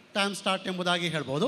Time start ಎಂಬುದಾಗಿ ಹೇಳ್ಬೋದು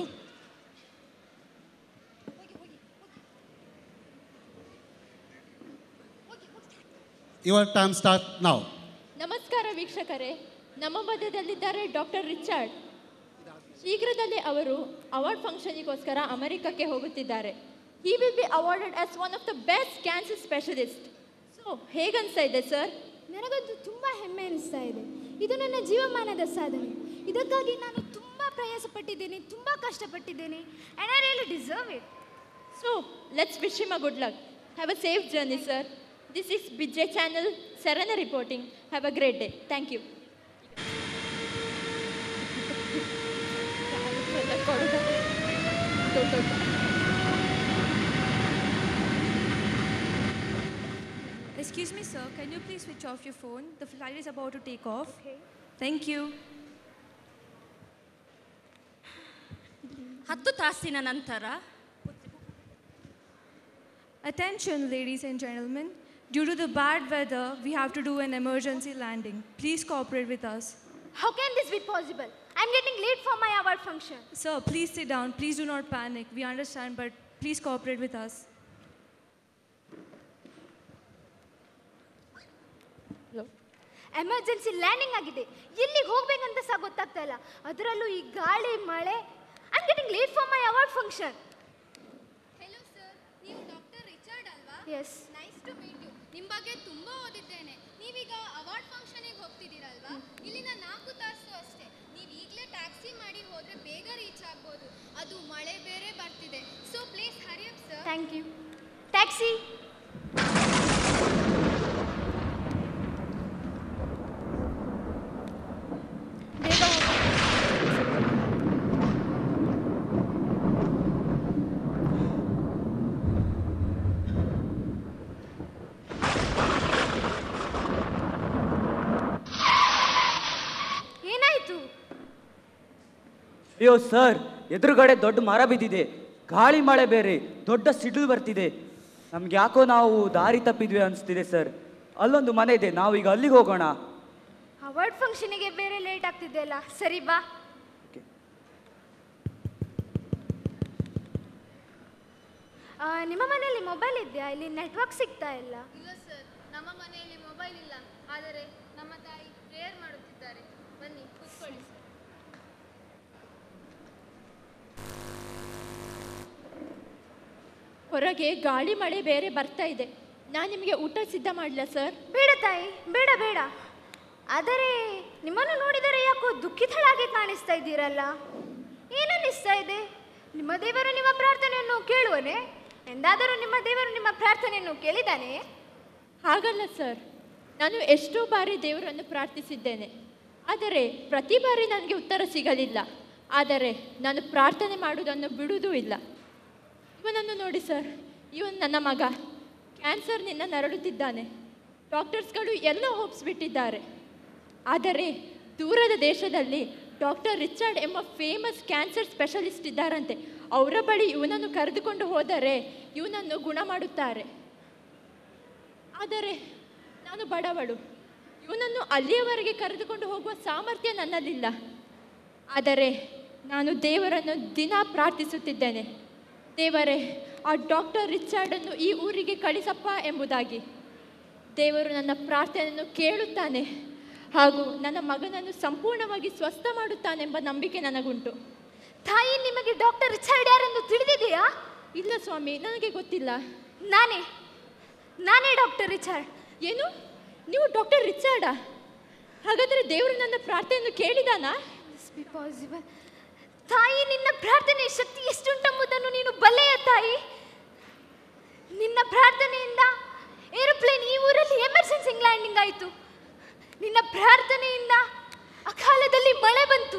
your time start ನಾವು ನಮಸ್ಕಾರ ವೀಕ್ಷಕರೇ ನಮ್ಮ ಮಧ್ಯದಲ್ಲಿದ್ದಾರೆ ಡಾಕ್ಟರ್ ರಿಚರ್ಡ್ ಶೀಘ್ರದಲ್ಲೇ ಅವರು ಅವಾರ್ಡ್ ಫಂಕ್ಷನಿಗೋಸ್ಕರ ಅಮೆರಿಕಕ್ಕೆ ಹೋಗುತ್ತಿದ್ದಾರೆ he will be awarded as one of the best cancer specialist so ಹೇಗನ್ಸ್ತಾ ಇದೆ ಸರ್ ನನಗಂತೂ ತುಂಬ ಹೆಮ್ಮೆ ಅನಿಸ್ತಾ ಇದೆ ಇದು ನನ್ನ ಜೀವಮಾನದ ಸಾಧನೆ ಇದಕ್ಕಾಗಿ ನಾನು ತುಂಬ ಪ್ರಯಾಸ ಪಟ್ಟಿದ್ದೇನೆ ತುಂಬ ಕಷ್ಟಪಟ್ಟಿದ್ದೇನೆ and I really deserve it so let's wish him a good luck have a safe journey sir this is BJ channel ಸರನ reporting have a great day thank you Excuse me, sir. Can you please switch off your phone? The flight is about to take off. Okay. Thank you. ಹತ್ತು ತಾಸಿನ ನಂತರ Attention, ladies and gentlemen. Due to the bad weather, we have to do an emergency landing. Please cooperate with us. How can this be possible I am getting late for my award function Sir, please sit down. Please do not panic. We understand, but please cooperate with us. Emergency landing ಆಗಿದೆ ಎಲ್ಲಿಗೆ ಹೋಗ್ಬೇಕಂತ ಸಹ ಗೊತ್ತಾಗ್ತಾ ಇಲ್ಲ ಅದರಲ್ಲೂ ಈ ಗಾಳಿ ಮಳೆ I am getting late for my award function hello sir ನೀವು ಡಾಕ್ಟರ್ ರಿಚರ್ಡ್ ಅಲ್ವಾ yes nice to meet you ನಿಮ್ಮ ಬಗ್ಗೆ ತುಂಬಾ ಓದಿದ್ದೇನೆ ನೀವೀಗ ಅವಾರ್ಡ್ ಫಂಕ್ಷನಿಗೆ ಹೋಗ್ತಿದ್ದೀರಲ್ವಾ ಇಲ್ಲಿನ ನಾಲ್ಕು ತಾಸು ಅಷ್ಟೇ ನೀವು ಈಗಲೇ ಟ್ಯಾಕ್ಸಿ ಮಾಡಿ ಹೋದ್ರೆ ಬೇಗ ರೀಚ್ ಆಗ್ಬೋದು ಅದು ಮಳೆ ಬೇರೆ ಬರ್ತಿದೆ so please hurry up sir thank you taxi ಬೇಗ ಹೋಗಿ ಏನಾಯ್ತು ಅಯ್ಯೋ ಸರ್ ಎದುರುಗಡೆ ದೊಡ್ಡ ಮರ ಬಿದ್ದಿದೆ ಗಾಳಿ ಮಳೆ ಬೇರೆ ದೊಡ್ಡ ಸಿಡಿಲು ಬರ್ತಿದೆ ನಮ್ಗೆ ಯಾಕೋ ನಾವು ದಾರಿ ತಪ್ಪಿದ್ವಿ ಅನಿಸ್ತಿದೆ ಸರ್ ಅಲ್ಲೊಂದು ಮನೆ ಇದೆ ನಾವು ಈಗ ಅಲ್ಲಿಗೆ ಹೋಗೋಣ ಅವಾರ್ಡ್ ಫಂಕ್ಷನಿಗೆ ಬೇರೆ ಲೇಟ್ ಆಗ್ತಿದೆ ಅಲ್ಲ ಸರಿ ಬಾ ಆ, ನಿಮ್ಮ ಮನೆಯಲ್ಲಿ ಮೊಬೈಲ್ ಇದೆಯಾ ಇಲ್ಲಿ ನೆಟ್ವರ್ಕ್ ಸಿಗ್ತಾ ಇಲ್ಲ ಇಲ್ಲ ಸರ್ ನಮ್ಮ ಮನೆಯಲ್ಲಿ ಮೊಬೈಲ್ ಇಲ್ಲ ಆದರೆ ನಮ್ಮ ತಾಯಿ ಪ್ರೇಯರ್ ಮಾಡುತ್ತಿದ್ದಾರೆ ಬನ್ನಿ ಕೂತ್ಕೊಳ್ಳಿ ಸರ್ ಹೊರಗೆ ಗಾಳಿ ಮಳೆ ಬೇರೆ ಬರ್ತಾ ಇದೆ ನಾನು ನಿಮಗೆ ಊಟ ಸಿದ್ಧ ಮಾಡಲ ಸರ್ ಬೇಡ ತಾಯಿ ಬೇಡ ಬೇಡ ಆದರೆ ನಿಮ್ಮನ್ನು ನೋಡಿದರೆ ಯಾಕೋ ದುಃಖಿತಳಾಗಿ ಕಾಣಿಸ್ತಾ ಇದ್ದೀರಲ್ಲ ಏನನ್ನಿಸ್ತಾ ಇದೆ ನಿಮ್ಮ ದೇವರು ನಿಮ್ಮ ಪ್ರಾರ್ಥನೆಯನ್ನು ಕೇಳುವನೆ ಎಂದಾದರೂ ನಿಮ್ಮ ದೇವರು ನಿಮ್ಮ ಪ್ರಾರ್ಥನೆಯನ್ನು ಕೇಳಿದಾನೆ ಹಾಗಲ್ಲ ಸರ್ ನಾನು ಎಷ್ಟೋ ಬಾರಿ ದೇವರನ್ನು ಪ್ರಾರ್ಥಿಸಿದ್ದೇನೆ ಆದರೆ ಪ್ರತಿ ಬಾರಿ ನನಗೆ ಉತ್ತರ ಸಿಗಲಿಲ್ಲ ಆದರೆ ನಾನು ಪ್ರಾರ್ಥನೆ ಮಾಡುವುದನ್ನು ಬಿಡುವುದೂ ಇಲ್ಲ ಇವನನ್ನು ನೋಡಿ ಸರ್ ಇವನು ನನ್ನ ಮಗ ಕ್ಯಾನ್ಸರ್ನಿಂದ ನರಳುತ್ತಿದ್ದಾನೆ ಡಾಕ್ಟರ್ಸ್ಗಳು ಎಲ್ಲ ಹೋಪ್ಸ್ ಬಿಟ್ಟಿದ್ದಾರೆ ಆದರೆ ದೂರದ ದೇಶದಲ್ಲಿ ಡಾಕ್ಟರ್ ರಿಚರ್ಡ್ ಎಂಬ ಫೇಮಸ್ ಕ್ಯಾನ್ಸರ್ ಸ್ಪೆಷಲಿಸ್ಟ್ ಇದ್ದಾರಂತೆ ಅವರ ಬಳಿ ಇವನನ್ನು ಕರೆದುಕೊಂಡು ಹೋದರೆ ಇವನನ್ನು ಗುಣ ಮಾಡುತ್ತಾರೆ ಆದರೆ ನಾನು ಬಡವಳು ಇವನನ್ನು ಅಲ್ಲಿಯವರೆಗೆ ಕರೆದುಕೊಂಡು ಹೋಗುವ ಸಾಮರ್ಥ್ಯ ನನ್ನಲ್ಲಿಲ್ಲ ಆದರೆ ನಾನು ದೇವರನ್ನು ದಿನ ಪ್ರಾರ್ಥಿಸುತ್ತಿದ್ದೇನೆ ದೇವರೇ ಆ ಡಾಕ್ಟರ್ ರಿಚರ್ಡನ್ನು ಈ ಊರಿಗೆ ಕಳಿಸಪ್ಪ ಎಂಬುದಾಗಿ ದೇವರು ನನ್ನ ಪ್ರಾರ್ಥನೆಯನ್ನು ಕೇಳುತ್ತಾನೆ ಹಾಗೂ ನನ್ನ ಮಗನನ್ನು ಸಂಪೂರ್ಣವಾಗಿ ಸ್ವಸ್ಥ ಮಾಡುತ್ತಾನೆಂಬ ನಂಬಿಕೆ ನನಗುಂಟು ತಾಯಿ ನಿಮಗೆ ಡಾಕ್ಟರ್ ರಿಚರ್ಡ್ ಯಾರೆಂದು ತಿಳಿದಿದೆಯಾ ಇಲ್ಲ ಸ್ವಾಮಿ ನನಗೆ ಗೊತ್ತಿಲ್ಲ ನಾನೇ ನಾನೇ ಡಾಕ್ಟರ್ ರಿಚರ್ಡ್ ಏನು ನೀವು ಡಾಕ್ಟರ್ ರಿಚರ್ಡಾ ಹಾಗಾದರೆ ದೇವರು ನನ್ನ ಪ್ರಾರ್ಥನೆಯನ್ನು ಕೇಳಿದಾನಾ ಬಿ ಪಾಸಿಬಲ್ ತಾಯಿ ನಿನ್ನ ಪ್ರಾರ್ಥನೆಯ ಶಕ್ತಿ ಎಷ್ಟುಂಟೆಂಬುದನ್ನು ನೀನು ಬಲ್ಲೆಯ ತಾಯಿ ನಿನ್ನ ಪ್ರಾರ್ಥನೆಯಿಂದ ಏರೋಪ್ಲೇನ್ ಈ ಊರಲ್ಲಿ ಎಮರ್ಜೆನ್ಸಿ ಲ್ಯಾಂಡಿಂಗ್ ಆಯಿತು ನಿನ್ನ ಪ್ರಾರ್ಥನೆಯಿಂದ ಅಕಾಲದಲ್ಲಿ ಮಳೆ ಬಂತು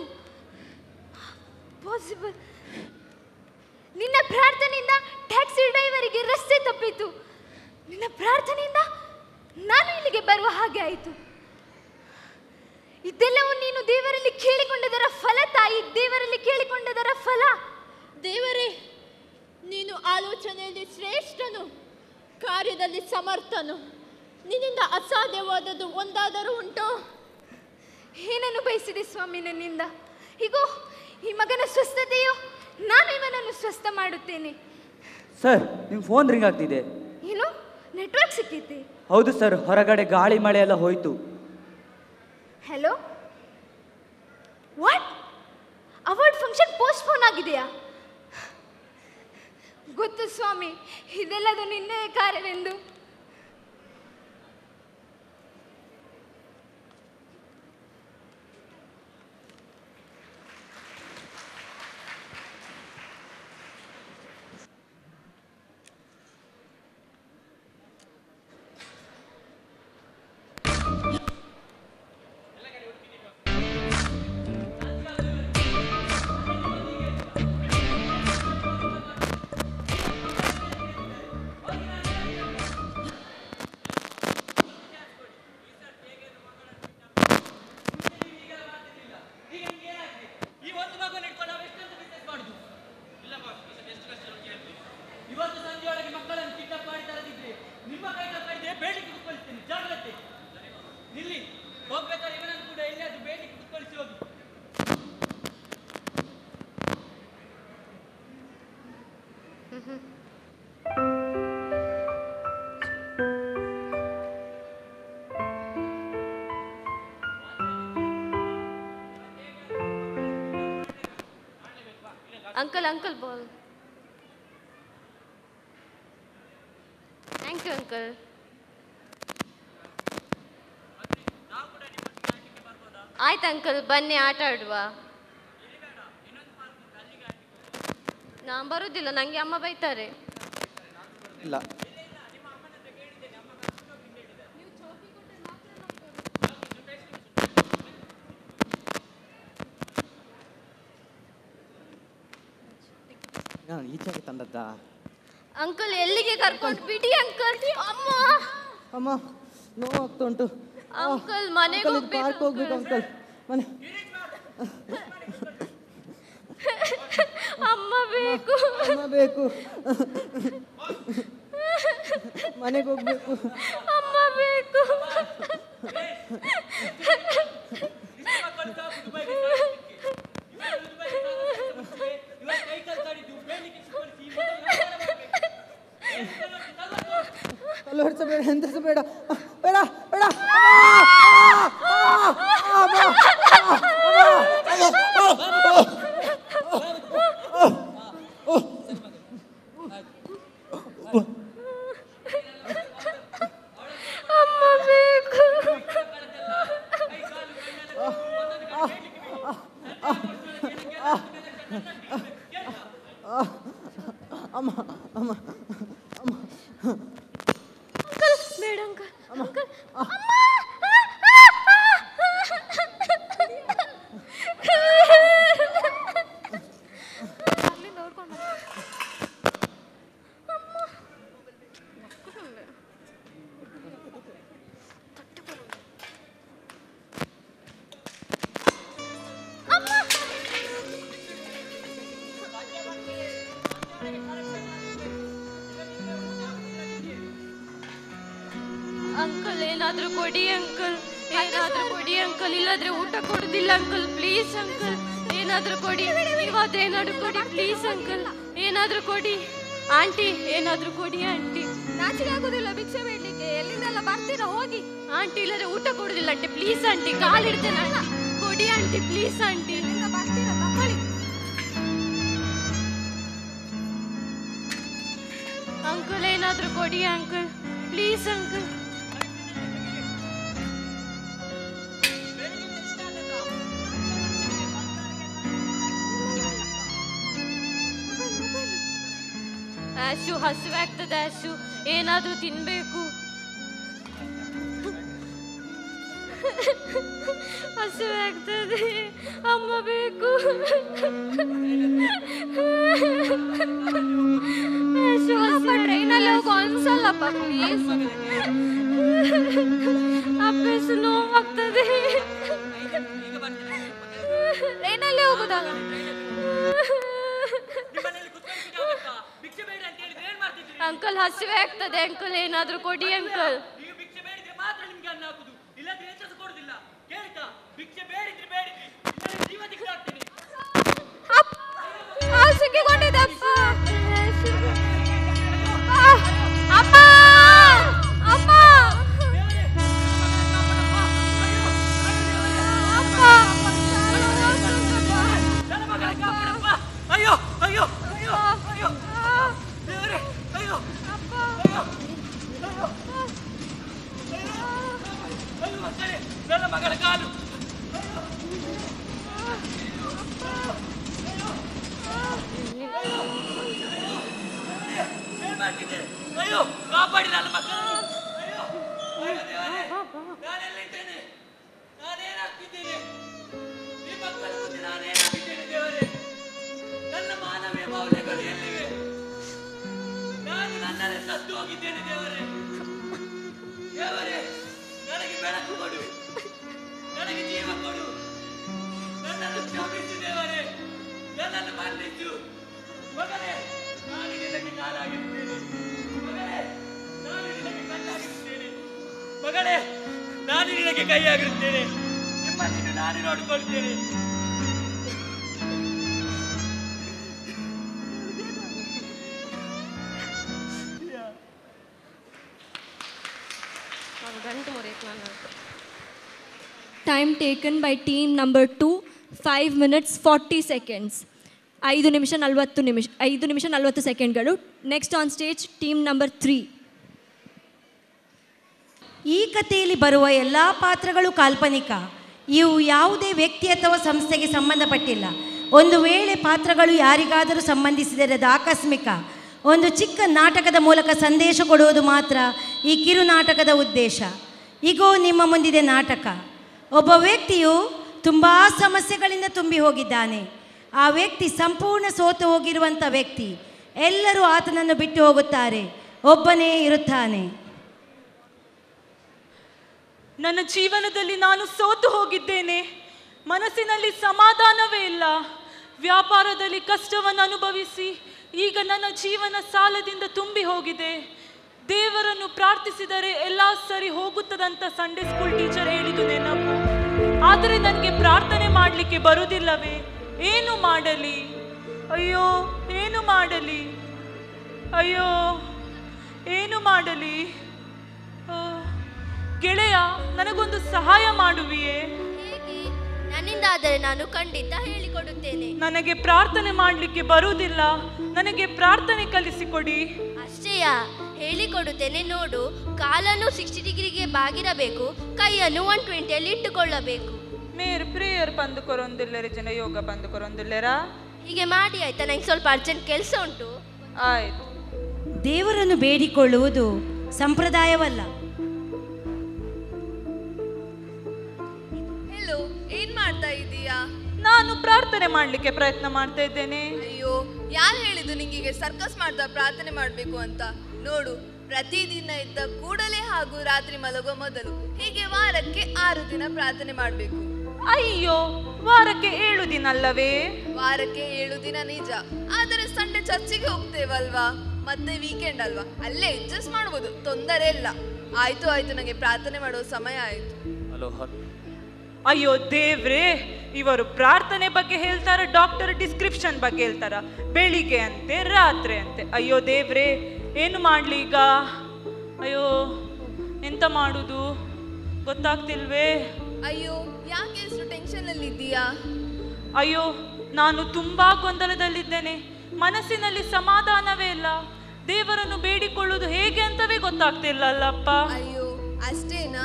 ಪಾಸಿಬಲ್ ನಿನ್ನ ಪ್ರಾರ್ಥನೆಯಿಂದ ಟ್ಯಾಕ್ಸಿ ಡ್ರೈವರಿಗೆ ರಸ್ತೆ ತಪ್ಪಿತು ನಿನ್ನ ಪ್ರಾರ್ಥನೆಯಿಂದ ನಾನು ಇಲ್ಲಿಗೆ ಬರುವ ಹಾಗೆ ಆಯಿತು ಇದೆಲ್ಲವೂ ನೀನು ದೇವರಲ್ಲಿ ಕೇಳಿಕೊಂಡದರ ಫಲ ತಾಯಿ ದೇವರಲ್ಲಿ ಕೇಳಿಕೊಂಡದರ ಫಲ ದೇವರೇ ನೀನು ಆಲೋಚನೆಯಲ್ಲಿ ಶ್ರೇಷ್ಠನು ಕಾರ್ಯದಲ್ಲಿ ಸಮರ್ಥನು ನಿನ್ನಿಂದ ಅಸಾಧ್ಯವಾದದ್ದು ಒಂದಾದರೂ ಉಂಟೋ ಏನನ್ನು ಬಯಸಿದೆ ಸ್ವಾಮಿ ನನ್ನಿಂದ ಹೀಗೋ ಈ ಈ ಮಗನ ಸ್ವಸ್ಥತೆಯೋ ನಾನು ಇವನನ್ನು ಸ್ವಸ್ಥ ಮಾಡುತ್ತೇನೆ ಸರ್ ನಿಮ್ಮ ಫೋನ್ ರಿಂಗ್ ಆಗ್ತಿದೆ ಏನು ನೆಟ್ವರ್ಕ್ ಸಿಕ್ಕೈತಿ ಹೌದು ಸರ್ ಹೊರಗಡೆ ಗಾಳಿ ಮಳೆ ಎಲ್ಲ ಹೋಯ್ತು hello what award function postpone ಆಗಿದೆಯಾ ಗೊತ್ತು ಸ್ವಾಮಿ ಇದೆಲ್ಲದು ನಿನ್ನೆಯ ಕಾರ್ಯವೆಂದು ಈ ಒಂದು ಮಗುವನ್ನು ಇಟ್ಕೊಂಡು ನಾವು ಎಷ್ಟೊಂದು ಬಿಸ್ನೆಸ್ ಮಾಡುದು ಇಲ್ಲ ಬಾಸ್ ಎಷ್ಟು ಕಷ್ಟ ಕೇಳ್ತೀವಿ ಇವತ್ತು ಸಂಜೆಯೊಳಗೆ ಮಕ್ಕಳನ್ನು ಕಿಡ್ನಾಪ್ ಮಾಡಿ ತರದಿದ್ರೆ ನಿಮ್ಮ ಕೈ ಕಟ್ಟಿದ್ರೆ ಬೇಡಿಕೆ ಕುತ್ಕೊಳ್ತೀನಿ ಜಾಗ್ರತೆ ನಿಲ್ಲಿ ಹೋಗ್ಬೇಕಾದ್ರೆ ಇವನನ್ನು ಕೂಡ ಎಲ್ಲಿಯಾದ್ರೂ ಬೇಡಿಕೆ ಕುತ್ಕೊಳಿಸಿ ಹೋಗಿ अंकल अंकल बोल ಥ್ಯಾಂಕ್ ಯು ಅಂಕಲ್ ಆಯ್ತು ಅಂಕಲ್ ಬನ್ನಿ ಆಟ ಆಡುವ ನಾನು ಬರುವುದಿಲ್ಲ ನನಗೆ ಅಮ್ಮ ಬೈತಾರೆ ಇಲ್ಲ ನಾನು ಈಚೆಗೆ ತಂದದ್ದಾ ಅಂಕಲ್ ಎಲ್ಲಿಗೆ ಕರ್ಕೊಂಡು ಬಿಡಿ ಅಂಕಲ್ ಅಮ್ಮ ಅಮ್ಮ ನೋವಾಗ್ತಾ ಉಂಟು ಅಂಕಲ್ ಮನೆಗೆ ಪಾರ್ಕ್ ಹೋಗ್ಬೇಕು ಅಂಕಲ್ ಮನೆ ಅಮ್ಮ ಬೇಕು ಅಮ್ಮ ಬೇಕು ಮನೆಗೆ ಹೋಗ್ಬೇಕು ಅಮ್ಮ ಬೇಕು ಮಕ್ಕಳು ಸಾಕು ದುಬೈಗೆ ಸಾಗಿಸ್ಲಿಕ್ಕೆ. ಇವರು ದುಬೈಗೆ ಸಾಗಿಸ್ಲಿಕ್ಕೆ ಮುಂಚೆ ಇವರು ಕೈ ಕಾಲು ಕಾಡಿದ್ದು ಬೇಡಿಕೆ ಕುತ್ಕೊಳಿಸಿ ಈ ಮಗುವನ್ನು ವ್ಯವಹಾರ ಮಾಡ್ಬೇಕು. ಕಲ್ಲು ಹೊಡ್ಸಬೇಡ ಎಂತ ಬೇಡ ಬೇಡ ಬೇಡ ಅಮ್ಮ ಬೇಕು ಅಮ್ಮ ಅಮ್ಮ ಅಂಕಲ್ ಬೇಡ ಅಂಕಲ್ ಅಂಕಲ್ ಅಂಕಲ್ ಏನಾದ್ರೂ ಕೊಡಿ ಅಂಕಲ್ ಏನಾದ್ರೂ ಕೊಡಿ ಅಂಕಲ್ ಇಲ್ಲಾದ್ರೆ ಊಟ ಕೊಡುದಿಲ್ಲ ಅಂಕಲ್ ಪ್ಲೀಸ್ ಅಂಕಲ್ ಏನಾದ್ರೂ ಕೊಡಿ ನೀವಾದ್ರೆ ಏನಾದ್ರೂ ಕೊಡಿ ಪ್ಲೀಸ್ ಅಂಕಲ್ ಏನಾದ್ರೂ ಕೊಡಿ ಆಂಟಿ ಏನಾದ್ರೂ ಕೊಡಿ ಆಂಟಿ ನಾಚಿಕೆ ಆಗೋದಿಲ್ಲ ಭಿಕ್ಷೆ ಬೇಡಲಿಕ್ಕೆ ಎಲ್ಲಿಂದೆಲ್ಲ ಬರ್ತೀರಾ ಹೋಗಿ ಆಂಟಿ ಇಲ್ಲಾದ್ರೆ ಊಟ ಕೊಡುದಿಲ್ಲ ಆಂಟಿ ಪ್ಲೀಸ್ ಆಂಟಿ ಕಾಲಿಡ್ತೇನೆ ಕೊಡಿ ಆಂಟಿ ಪ್ಲೀಸ್ ಆಂಟಿ ಎಲ್ಲಿಂದ ಬರ್ತೀರಾ ತಕೊಳ್ಳಿ ಅಂಕಲ್ ಏನಾದ್ರೂ ಕೊಡಿ ಅಂಕಲ್ ಪ್ಲೀಸ್ ಅಂಕಲ್ ಆಶು ಹಸಿವೆ ಆಗ್ತದೆ ಆಶು ಏನಾದ್ರೂ ತಿನ್ಬೇಕು ಹಸಿವೆ ಆಗ್ತದೆ ಅಮ್ಮ ಬೇಕು ಆಶು ಟ್ರೈನಲ್ಲಿ ಹೋಗೋ ಅನ್ಸಲ್ಲಪ್ಪ ಪ್ಲೀಸ್ ಅಪ್ಪೆಸು ನೋವಾಗ್ತದೆ ಟ್ರೈನಲ್ಲಿ ಹೋಗುದಲ್ಲ ನಿಮ್ಮನೇಲಿ ಕುತ್ಕೊಂಡು ಆಗುತ್ತಾ? ಭಿಕ್ಷೆ ಬೇಡ ಅಂತ ಹೇಳಿದ್ರೆ ಏನ್ ಮಾಡ್ತಿದ್ರಿ ಅಂಕಲ್ ಹಸಿವೆ ಆಗ್ತದೆ ಅಂಕಲ್ ಏನಾದ್ರೂ ಕೊಡಿ ಅಂಕಲ್ ನೀವು ಭಿಕ್ಷೆ ಬೇಡಿದ್ರೆ ಮಾತ್ರ ನಿಮ್ಗೆ ಅನ್ನ ಹಾಕುದು ಇಲ್ಲಾಂದ್ರೆ ಎಂತಸು ಕೊಡುದಿಲ್ಲ ಕೇಳ್ತಾ ಭಿಕ್ಷೆ ಬೇಡಿದ್ರೆ ಬೇಡಿದ್ರಿ ಇಲ್ಲಾಂದ್ರೆ ಜೀವ ದಿಕ್ಕಾಗ್ತೀನಿ ತಂದೆ ಅಯ್ಯೋ ಕಾಪಾಡಿ ನನ್ನ ಮಕ್ಕಳನ್ನು ಅಯ್ಯೋ ಅಯ್ಯೋ ದೇವರೇ ನಾನೆಲ್ಲಿದ್ದೇನೆ ನಾನೇನಾಗ್ತಿದ್ದೇನೆ ಈ ಮಕ್ಕಳ ಮುಂದೆ ನಾನೇನಾಗಿದ್ದೇನೆ ದೇವರೇ ನನ್ನ ಮಾನವೀಯ ಮೌಲ್ಯಗಳು ಎಲ್ಲಿವೆ ನಾನು ನನ್ನನ್ನೇ ಸತ್ತು ಹೋಗಿದ್ದೇನೆ ದೇವರೇ ದೇವರೇ ನನಗೆ ಬೆಳಕು ಕೊಡು ನನಗೆ ಜೀವ ಕೊಡು ನನ್ನನ್ನು ಕ್ಷಮಿಸು ದೇವರೇ ನನ್ನನ್ನು ಮನ್ನಿಸು ಮಗನೇ ನಾನು ನಿನಗೆ ಕಾಲಾಗಿರುತ್ತೇನೆ ಮಗನೇ ನಾನು ನಿನಗೆ ಕಣ್ಣಾಗಿರುತ್ತೇನೆ ಮಗಳೇ ನಾನು ನಿನಗೆ ಕೈಯಾಗಿರುತ್ತೇನೆ ನಿಮ್ಮನ್ನು ನಾನು ನೋಡಿಕೊಳ್ತೇನೆ ಗಂಟು ಮುರಿಯಕ್ಕೆ ನಾನು time taken by team number two five minutes forty seconds ಐದು ನಿಮಿಷ ನಲವತ್ತು ನಿಮಿಷ ಐದು ನಿಮಿಷ ನಲವತ್ತು ಸೆಕೆಂಡ್ಗಳು next on stage team number three ಈ ಕಥೆಯಲ್ಲಿ ಬರುವ ಎಲ್ಲ ಪಾತ್ರಗಳು ಕಾಲ್ಪನಿಕ ಇವು ಯಾವುದೇ ವ್ಯಕ್ತಿ ಅಥವಾ ಸಂಸ್ಥೆಗೆ ಸಂಬಂಧಪಟ್ಟಿಲ್ಲ ಒಂದು ವೇಳೆ ಪಾತ್ರಗಳು ಯಾರಿಗಾದರೂ ಸಂಬಂಧಿಸಿದರೆ ಅದು ಆಕಸ್ಮಿಕ ಒಂದು ಚಿಕ್ಕ ನಾಟಕದ ಮೂಲಕ ಸಂದೇಶ ಕೊಡುವುದು ಮಾತ್ರ ಈ ಕಿರು ನಾಟಕದ ಉದ್ದೇಶ ಈಗೋ ನಿಮ್ಮ ಮುಂದಿದೆ ನಾಟಕ ಒಬ್ಬ ವ್ಯಕ್ತಿಯು ತುಂಬ ಸಮಸ್ಯೆಗಳಿಂದ ತುಂಬಿ ಹೋಗಿದ್ದಾನೆ ಆ ವ್ಯಕ್ತಿ ಸಂಪೂರ್ಣ ಸೋತು ಹೋಗಿರುವಂಥ ವ್ಯಕ್ತಿ ಎಲ್ಲರೂ ಆತನನ್ನು ಬಿಟ್ಟು ಹೋಗುತ್ತಾರೆ ಒಬ್ಬನೇ ಇರುತ್ತಾನೆ ನನ್ನ ಜೀವನದಲ್ಲಿ ನಾನು ಸೋತು ಹೋಗಿದ್ದೇನೆ ಮನಸ್ಸಿನಲ್ಲಿ ಸಮಾಧಾನವೇ ಇಲ್ಲ ವ್ಯಾಪಾರದಲ್ಲಿ ಕಷ್ಟವನ್ನು ಅನುಭವಿಸಿ ಈಗ ನನ್ನ ಜೀವನ ಸಾಲದಿಂದ ತುಂಬಿ ಹೋಗಿದೆ ದೇವರನ್ನು ಪ್ರಾರ್ಥಿಸಿದರೆ ಎಲ್ಲ ಸರಿ ಹೋಗುತ್ತದಂತ ಸಂಡೇ ಸ್ಕೂಲ್ ಟೀಚರ್ ಹೇಳಿದ್ದು ನೆನಪು ಆದರೆ ನನಗೆ ಪ್ರಾರ್ಥನೆ ಮಾಡಲಿಕ್ಕೆ ಬರುವುದಿಲ್ಲವೇ ಏನು ಮಾಡಲಿ ಅಯ್ಯೋ ಏನು ಮಾಡಲಿ ಅಯ್ಯೋ ಏನು ಮಾಡಲಿ ಆ, ಗೆಳೆಯ ನನಗೊಂದು ಸಹಾಯ ಮಾಡುವಿಯೇ ನನ್ನಿಂದ ಆದರೆ ನಾನು ಖಂಡಿತ ಹೇಳಿಕೊಡುತ್ತೇನೆ ನನಗೆ ಪ್ರಾರ್ಥನೆ ಮಾಡಲಿಕ್ಕೆ ಬರುವುದಿಲ್ಲ ನನಗೆ ಪ್ರಾರ್ಥನೆ ಕಲಿಸಿಕೊಡಿ ಅಷ್ಟೇಯ ಹೇಳಿಕೊಡುತ್ತೇನೆ ನೋಡು ಕಾಲನ್ನು ಸಿಕ್ಸ್ಟಿ ಡಿಗ್ರಿಗೆ ಬಾಗಿರಬೇಕು ಕೈಯನ್ನು ಒನ್ ಟ್ವೆಂಟಿಯಲ್ಲಿ ಇಟ್ಟುಕೊಳ್ಳಬೇಕು ಮೇರ್ ಪ್ರೇಯರ್ ಬಂದು ಕೊರೊಂದಿಲ್ಲರೆ ಜನ ಯೋಗ ಬಂದು ಕೊರೊಂದಿಲ್ಲರಾ ಹೀಗೆ ಮಾಡಿ ಆಯ್ತಾ ನಂಗೆ ಸ್ವಲ್ಪ ಅರ್ಜೆಂಟ್ ಕೆಲಸ ಉಂಟು ಆಯ್ತು ದೇವರನ್ನು ಬೇಡಿಕೊಳ್ಳುವುದು ಸಂಪ್ರದಾಯವಲ್ಲ ಹೆಲೋ ಏನ್ ಮಾಡ್ತಾ ಇದ್ದೀಯಾ ನಾನು ಪ್ರಾರ್ಥನೆ ಮಾಡಲಿಕ್ಕೆ ಪ್ರಯತ್ನ ಮಾಡ್ತಾ ಇದ್ದೇನೆ ಅಯ್ಯೋ ಯಾರು ಹೇಳಿದ್ದು ನಿಂಗೆ ಸರ್ಕಸ್ ಮಾಡ್ತಾ ಪ್ರಾರ್ಥನೆ ಮಾಡಬೇಕು ಅಂತ ನೋಡು ಪ್ರತಿದಿನ ಇದ್ದ ಕೂಡಲೇ ಹಾಗೂ ರಾತ್ರಿ ಮಲಗುವ ಮೊದಲು ಹೀಗೆ ವಾರಕ್ಕೆ ಆರು ದಿನ ಪ್ರಾರ್ಥನೆ ಮಾಡಬೇಕು ಅಯ್ಯೋ ವಾರಕ್ಕೆ ಏಳು ದಿನ ಅಲ್ಲವೇ ವಾರಕ್ಕೆ ಏಳು ದಿನ ನಿಜ ಆದರೆ ಸಂಡೆ ಚರ್ಚಿಗೆ ಹೋಗ್ತೇವಲ್ವಾ ಮತ್ತೆ ವೀಕೆಂಡ್ ಅಲ್ವಾ ಅಲ್ಲೇ ಅಡ್ಜಸ್ಟ್ ಮಾಡ್ಬೋದು ತೊಂದರೆ ಇಲ್ಲ ಆಯ್ತು ಆಯ್ತು ನನಗೆ ಪ್ರಾರ್ಥನೆ ಮಾಡುವ ಸಮಯ ಆಯ್ತು ಹಲೋ ಅಯ್ಯೋ ದೇವ್ರೇ ಇವರು ಪ್ರಾರ್ಥನೆ ಬಗ್ಗೆ ಹೇಳ್ತಾರ ಡಾಕ್ಟರ್ ಡಿಸ್ಕ್ರಿಪ್ಷನ್ ಬಗ್ಗೆ ಹೇಳ್ತಾರ ಬೆಳಿಗ್ಗೆ ಅಂತೆ ರಾತ್ರಿ ಅಂತೆ ಅಯ್ಯೋ ದೇವ್ರೇ ಏನು ಮಾಡ್ಲಿ ಈಗ ಅಯ್ಯೋ ಎಂತ ಮಾಡುದು ಗೊತ್ತಾಗ್ತಿಲ್ವೇ ಅಯ್ಯೋ ಯಾಕೆ ಇಷ್ಟು ಟೆನ್ಷನ್ ಅಲ್ಲಿ ಇದ್ದೀಯಾ ಅಯ್ಯೋ ನಾನು ತುಂಬಾ ಗೊಂದಲದಲ್ಲಿದ್ದೇನೆ ಮನಸ್ಸಿನಲ್ಲಿ ಸಮಾಧಾನವೇ ಇಲ್ಲ ದೇವರನ್ನು ಬೇಡಿಕೊಳ್ಳುವುದು ಹೇಗೆ ಅಂತವೇ ಗೊತ್ತಾಗ್ತಿಲ್ಲ ಅಲ್ಲಪ್ಪ ಅಯ್ಯೋ ಅಷ್ಟೇನಾ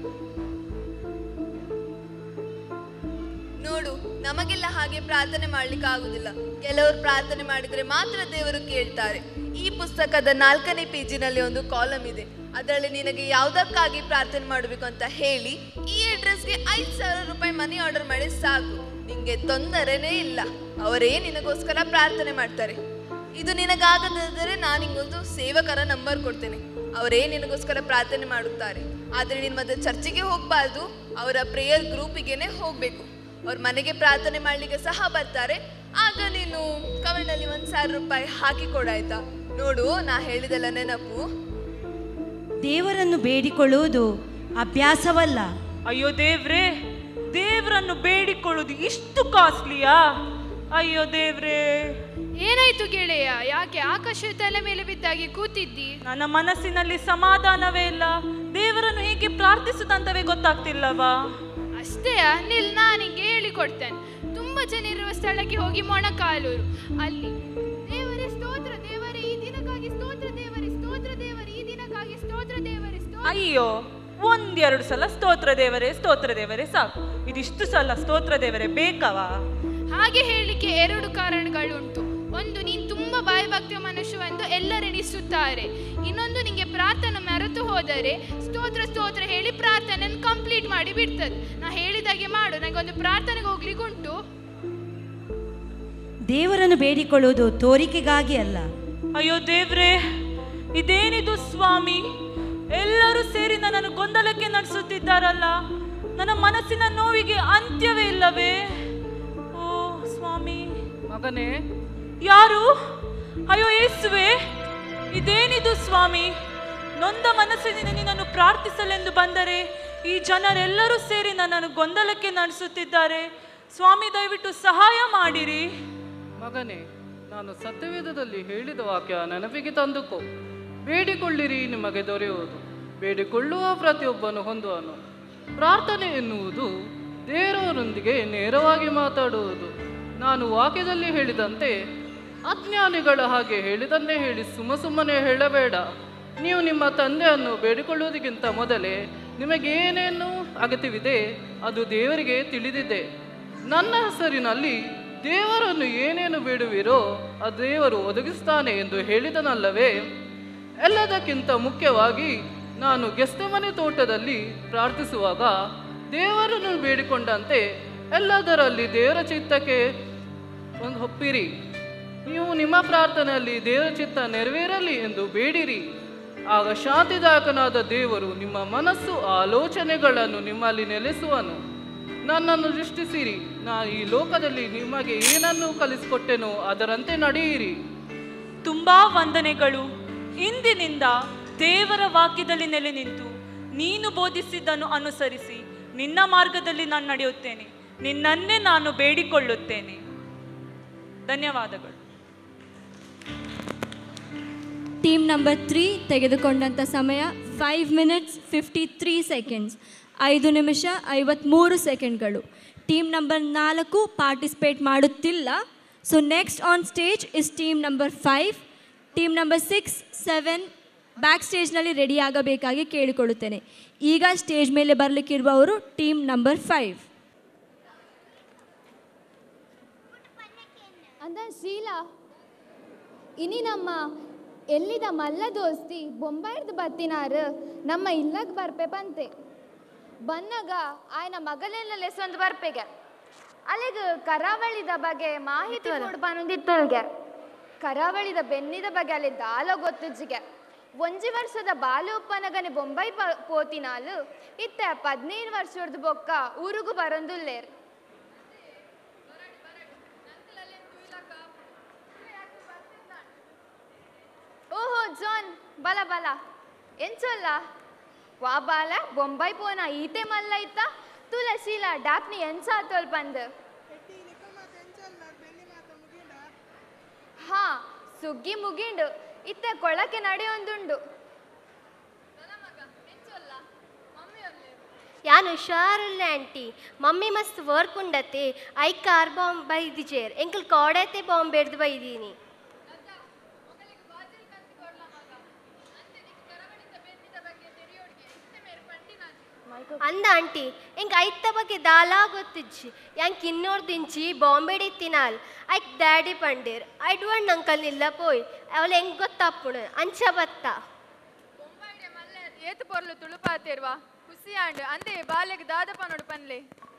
ನೋಡು ನಮಗೆಲ್ಲ ಹಾಗೆ ಪ್ರಾರ್ಥನೆ ಮಾಡ್ಲಿಕ್ಕೆ ಆಗುದಿಲ್ಲ ಕೆಲವರು ಪ್ರಾರ್ಥನೆ ಮಾಡಿದ್ರೆ ಮಾತ್ರ ದೇವರು ಕೇಳ್ತಾರೆ ಈ ಪುಸ್ತಕದ ನಾಲ್ಕನೇ ಪೇಜಿನಲ್ಲಿ ಒಂದು ಕಾಲಮ್ ಇದೆ ಅದರಲ್ಲಿ ನಿನಗೆ ಯಾವುದಕ್ಕಾಗಿ ಪ್ರಾರ್ಥನೆ ಮಾಡಬೇಕು ಅಂತ ಹೇಳಿ ಈ ಅಡ್ರೆಸ್ಗೆ ಐದು ಸಾವಿರ ರೂಪಾಯಿ ಮನಿ ಆರ್ಡರ್ ಮಾಡಿ ಸಾಕು ನಿಂಗೆ ತೊಂದರೆನೇ ಇಲ್ಲ ಅವರೇ ನಿನಗೋಸ್ಕರ ಪ್ರಾರ್ಥನೆ ಮಾಡ್ತಾರೆ ಇದು ನಿನಗಾಗದಿದ್ದರೆ ನಾನು ನಿಂಗೊಂದು ಸೇವಕರ ನಂಬರ್ ಕೊಡ್ತೇನೆ ಅವರೇ ನಿನಗೋಸ್ಕರ ಪ್ರಾರ್ಥನೆ ಮಾಡುತ್ತಾರೆ ಆದರೆ ನೀನು ಮತ್ತೆ ಚರ್ಚಿಗೆ ಹೋಗಬಾರ್ದು ಅವರ ಪ್ರೇಯರ್ ಗ್ರೂಪಿಗೆನೆ ಹೋಗಬೇಕು ಅವ್ರ ಮನೆಗೆ ಪ್ರಾರ್ಥನೆ ಮಾಡಲಿಕ್ಕೆ ಸಹ ಬರ್ತಾರೆ ಆಗ ನೀನು ಕವರ್ನಲ್ಲಿ ಒಂದು ಸಾವಿರ ರೂಪಾಯಿ ಹಾಕಿ ಕೊಡಾಯ್ತಾ ನೋಡು ನಾ ಹೇಳಿದೆಲ್ಲ ನೆನಪು ದೇವರನ್ನು ಬೇಡಿಕೊಳ್ಳುವುದು ಅಭ್ಯಾಸವಲ್ಲ ಅಯ್ಯೋ ದೇವ್ರೇ ದೇವರನ್ನು ಬೇಡಿಕೊಳ್ಳುವುದು ಇಷ್ಟು ಕಾಸ್ಟ್ಲಿಯಾ ಅಯ್ಯೋ ದೇವ್ರೇ ಏನಾಯ್ತು ಗೆಳೆಯ ಯಾಕೆ ಆಕಾಶ ತಲೆ ಮೇಲೆ ಬಿದ್ದಾಗಿ ಕೂತಿದ್ದಿ ನನ್ನ ಮನಸ್ಸಿನಲ್ಲಿ ಸಮಾಧಾನವೇ ಇಲ್ಲ ದೇವರನ್ನು ಹೇಗೆ ಪ್ರಾರ್ಥಿಸುದಂತವೇ ಗೊತ್ತಾಗ್ತಿಲ್ಲವಾ ಅಷ್ಟೇ ನಿಲ್ ನಾನು ನಿಂಗೆ ಹೇಳಿಕೊಡ್ತೇನೆ ತುಂಬಾ ಜನ ಇರುವ ಸ್ಥಳಕ್ಕೆ ಹೋಗಿ ಮೊಣಕಾಲೂರು ಅಲ್ಲಿ ದೇವರೇ ಸ್ತೋತ್ರ ದೇವರೇ ಈ ದಿನಕ್ಕಾಗಿ ಸ್ತೋತ್ರ ದೇವರೇ ಸ್ತೋತ್ರ ದೇವರೇ ಈ ದಿನಕ್ಕಾಗಿ ಸ್ತೋತ್ರ ದೇವರೇ ಸ್ತೋತ್ರ ಅಯ್ಯೋ ಒಂದೆರಡು ಸಲ ಸ್ತೋತ್ರ ದೇವರೇ ಸ್ತೋತ್ರ ದೇವರೇ ಸಾಕು ಇದಿಷ್ಟು ಸಲ ಸ್ತೋತ್ರ ದೇವರೇ ಬೇಕವಾ ಹಾಗೆ ಹೇಳಲಿಕ್ಕೆ ಎರಡು ಕಾರಣಗಳುಂಟು ಒಂದು ನೀನು ತುಂಬ ಭಯಭಕ್ತಿಯ ಮನುಷ್ಯವೆಂದು ಎಲ್ಲರೆಣಿಸುತ್ತಾರೆ ಇನ್ನೊಂದು ನಿಮಗೆ ಪ್ರಾರ್ಥನೆ ಮರೆತು ಹೋದರೆ ಸ್ತೋತ್ರ ಸ್ತೋತ್ರ ಹೇಳಿ ಪ್ರಾರ್ಥನೆಯನ್ನು ಕಂಪ್ಲೀಟ್ ಮಾಡಿ ಬಿಡ್ತದೆ ನಾ ಹೇಳಿದಾಗೆ ಮಾಡು ನನಗೆ ಒಂದು ಪ್ರಾರ್ಥನೆಗೆ ಹೋಗ್ಲಿಕ್ಕೆ ಉಂಟು ದೇವರನ್ನು ಬೇಡಿಕೊಳ್ಳುವುದು ತೋರಿಕೆಗಾಗಿ ಅಲ್ಲ ಅಯ್ಯೋ ದೇವ್ರೇ ಇದೇನಿದು ಸ್ವಾಮಿ ಎಲ್ಲರೂ ಸೇರಿ ನನ್ನನ್ನು ಗೊಂದಲಕ್ಕೆ ನಡೆಸುತ್ತಿದ್ದಾರಲ್ಲ ನನ್ನ ಮನಸ್ಸಿನ ನೋವಿಗೆ ಅಂತ್ಯವೇ ಇಲ್ಲವೇ ಓ ಸ್ವಾಮಿ ಮಗನೇ ಯಾರು ಅಯ್ಯೋ ಯೇಸುವೆ ಇದೇನಿದು ಸ್ವಾಮಿ ನೊಂದ ಮನಸ್ಸಿನಿಂದ ನಿನ್ನನ್ನು ಪ್ರಾರ್ಥಿಸಲೆಂದು ಬಂದರೆ ಈ ಜನರೆಲ್ಲರೂ ಸೇರಿ ನನ್ನನ್ನು ಗೊಂದಲಕ್ಕೆ ನಡೆಸುತ್ತಿದ್ದಾರೆ ಸ್ವಾಮಿ ದಯವಿಟ್ಟು ಸಹಾಯ ಮಾಡಿರಿ ಮಗನೇ ನಾನು ಸತ್ಯವೇದದಲ್ಲಿ ಹೇಳಿದ ವಾಕ್ಯ ನೆನಪಿಗೆ ತಂದುಕೋ ಬೇಡಿಕೊಳ್ಳಿರಿ ನಿಮಗೆ ದೊರೆಯುವುದು ಬೇಡಿಕೊಳ್ಳುವ ಪ್ರತಿಯೊಬ್ಬನು ಹೊಂದುವನು ಪ್ರಾರ್ಥನೆ ಎನ್ನುವುದು ದೇವರೊಂದಿಗೆ ನೇರವಾಗಿ ಮಾತಾಡುವುದು ನಾನು ವಾಕ್ಯದಲ್ಲಿ ಹೇಳಿದಂತೆ ಅಜ್ಞಾನಿಗಳ ಹಾಗೆ ಹೇಳಿದನ್ನೇ ಹೇಳಿ ಸುಮ್ಮ ಸುಮ್ಮನೆ ಹೇಳಬೇಡ ನೀವು ನಿಮ್ಮ ತಂದೆಯನ್ನು ಬೇಡಿಕೊಳ್ಳುವುದಕ್ಕಿಂತ ಮೊದಲೇ ನಿಮಗೆ ಏನೇನು ಅಗತ್ಯವಿದೆ ಅದು ದೇವರಿಗೆ ತಿಳಿದಿದೆ ನನ್ನ ಹೆಸರಿನಲ್ಲಿ ದೇವರನ್ನು ಏನೇನು ಬೇಡುವಿರೋ ಆ ದೇವರು ಒದಗಿಸ್ತಾನೆ ಎಂದು ಹೇಳಿದನಲ್ಲವೇ ಎಲ್ಲದಕ್ಕಿಂತ ಮುಖ್ಯವಾಗಿ ನಾನು ಗೆಸ್ತಮನೆ ತೋಟದಲ್ಲಿ ಪ್ರಾರ್ಥಿಸುವಾಗ ದೇವರನ್ನು ಬೇಡಿಕೊಂಡಂತೆ ಎಲ್ಲದರಲ್ಲಿ ದೇವರ ಚಿತ್ತಕ್ಕೆ ಒಂದು ಒಪ್ಪಿರಿ ನೀವು ನಿಮ್ಮ ಪ್ರಾರ್ಥನೆಯಲ್ಲಿ ದೇವರ ಚಿತ್ತ ನೆರವೇರಲಿ ಎಂದು ಬೇಡಿರಿ ಆಗ ಶಾಂತಿದಾಯಕನಾದ ದೇವರು ನಿಮ್ಮ ಮನಸ್ಸು ಆಲೋಚನೆಗಳನ್ನು ನಿಮ್ಮಲ್ಲಿ ನೆಲೆಸುವನು ನನ್ನನ್ನು ದೃಷ್ಟಿಸಿರಿ ನಾನು ಈ ಲೋಕದಲ್ಲಿ ನಿಮಗೆ ಏನನ್ನು ಕಲಿಸಿಕೊಟ್ಟೆನೋ ಅದರಂತೆ ನಡೆಯಿರಿ ತುಂಬಾ ವಂದನೆಗಳು ಇಂದಿನಿಂದ ದೇವರ ವಾಕ್ಯದಲ್ಲಿ ನೆಲೆ ನಿಂತು ನೀನು ಬೋಧಿಸಿದ್ದನ್ನು ಅನುಸರಿಸಿ ನಿನ್ನ ಮಾರ್ಗದಲ್ಲಿ ನಾನು ನಡೆಯುತ್ತೇನೆ ನಿನ್ನನ್ನೇ ನಾನು ಬೇಡಿಕೊಳ್ಳುತ್ತೇನೆ ಧನ್ಯವಾದಗಳು ಟೀಮ್ ನಂಬರ್ ತ್ರೀ ತೆಗೆದುಕೊಂಡಂಥ ಸಮಯ five minutes fifty three seconds ಐದು ನಿಮಿಷ ಐವತ್ತ್ಮೂರು ಸೆಕೆಂಡ್ಗಳು ಟೀಮ್ ನಂಬರ್ ನಾಲ್ಕು ಪಾರ್ಟಿಸಿಪೇಟ್ ಮಾಡುತ್ತಿಲ್ಲ so next on stage is team number five team number six seven back ಸ್ಟೇಜ್ನಲ್ಲಿ ರೆಡಿ ಆಗಬೇಕಾಗಿ ಕೇಳಿಕೊಳ್ಳುತ್ತೇನೆ ಈಗ ಸ್ಟೇಜ್ ಮೇಲೆ ಬರಲಿಕ್ಕಿರುವವರು ಟೀಮ್ ನಂಬರ್ ಫೈವ್ ಅಂದ ಶೀಲಾ ಇನಿ ನಮ್ಮ ಎಲ್ಲಿದ ಮಲ್ಲ ದೋಸ್ತಿ ಬೊಂಬಾಯ್ದು ಬತ್ತಿನಾರು ನಮ್ಮ ಇಲ್ಲಗ್ ಬರ್ಪೆ ಬಂತೆ ಬನ್ನಾಗ ಆಯ್ನ ಮಗಲೆಲ್ಲ ಲೆಸೊಂದು ಬರ್ಪೆಗೆ ಅಲ್ಲಿಗ ಕರಾವಳಿದ ಬಗ್ಗೆ ಮಾಹಿತಿ ಕೊಡ್ಬಾನೊಂದಿತ್ತೊಳ್ಗೆ ಕರಾವಳಿದ ಬೆನ್ನಿದ ಬಗ್ಗೆ ಅಲ್ಲಿ ದಾಲ ಗೊತ್ತಿಜ್ಜಿಗೆ ಒಂಜಿ ವರ್ಷದ ಬಾಲ ಉಪ್ಪನಗನೆ ಬೊಂಬೈ ಪ- ಪೋತಿನಾಲು ಇತ್ತೆ ಪದ್ನೈದು ವರ್ಷದ ಬೊಕ್ಕ ಊರುಗು ಬರೊಂದುಲ್ಲೇರ್ ಓಹೋ ಜಾನ್ ಬಲ ಬಲ ಎಂಚೊಲ್ಲ ವಾ ಬಾಲ ಬೊಂಬೈ ಪೋನ ಈತೆ ಮಲ್ಲ ಇತ್ತ ತುಳಸೀಲ ಡಾಕ್ನಿ ಎಂಚ ತೋಲ್ ಬಂದ್ ಹಾ ಸುಗ್ಗಿ ಮುಗಿಂಡು ಇತ್ತೆ ಕೊಳಕ್ಕೆ ನಡೆಯೊಂದುಂಡು ಯಾನ್ ಹುಷಾರುಲ್ಲ ಆಂಟಿ ಮಮ್ಮಿ ಮಸ್ತ್ ವರ್ಕ್ ಉಂಡತೆ ಐ ಕಾರ್ ಬಾಂಬ್ ಬೈದಿಜೇರ್ ಎಂಕಲ್ ಕೋಡತೆ ಬಾಂಬ್ ಬೆಡ್ದು ಬೈದೀನಿ ಅಂದ ಆಂಟಿ ಎಂಕ್ ಐತ ಬಗ್ಗೆ ದಾಲಾ ಗೊತ್ತಿಜ್ಜಿ ಯಾಂಕ್ ಇನ್ನೋರ್ ದಿಂಚಿ ಬಾಂಬೆಡಿ ತಿನಾಲ್ ಐಕ್ ಡ್ಯಾಡಿ ಪಂಡೀರ್ ಐ ಡೋಂಟ್ ಅಂಕಲ್ ನಿಲ್ಲ ಪೋಯ್ ಅವಳ ಹೆಂಗ್ ಗೊತ್ತಪ್ಪುಣ ಅಂಚ ಬತ್ತ ಏತು ಪೊರ್ಲು ತುಳುಪಾತೇರ್ವಾ ಖುಷಿಯಾಂಡ್ ಅಂದೆ ಬಾಲ್ಯಗ್ ದಾದಪ ನೋಡು ಪನ್ಲೆ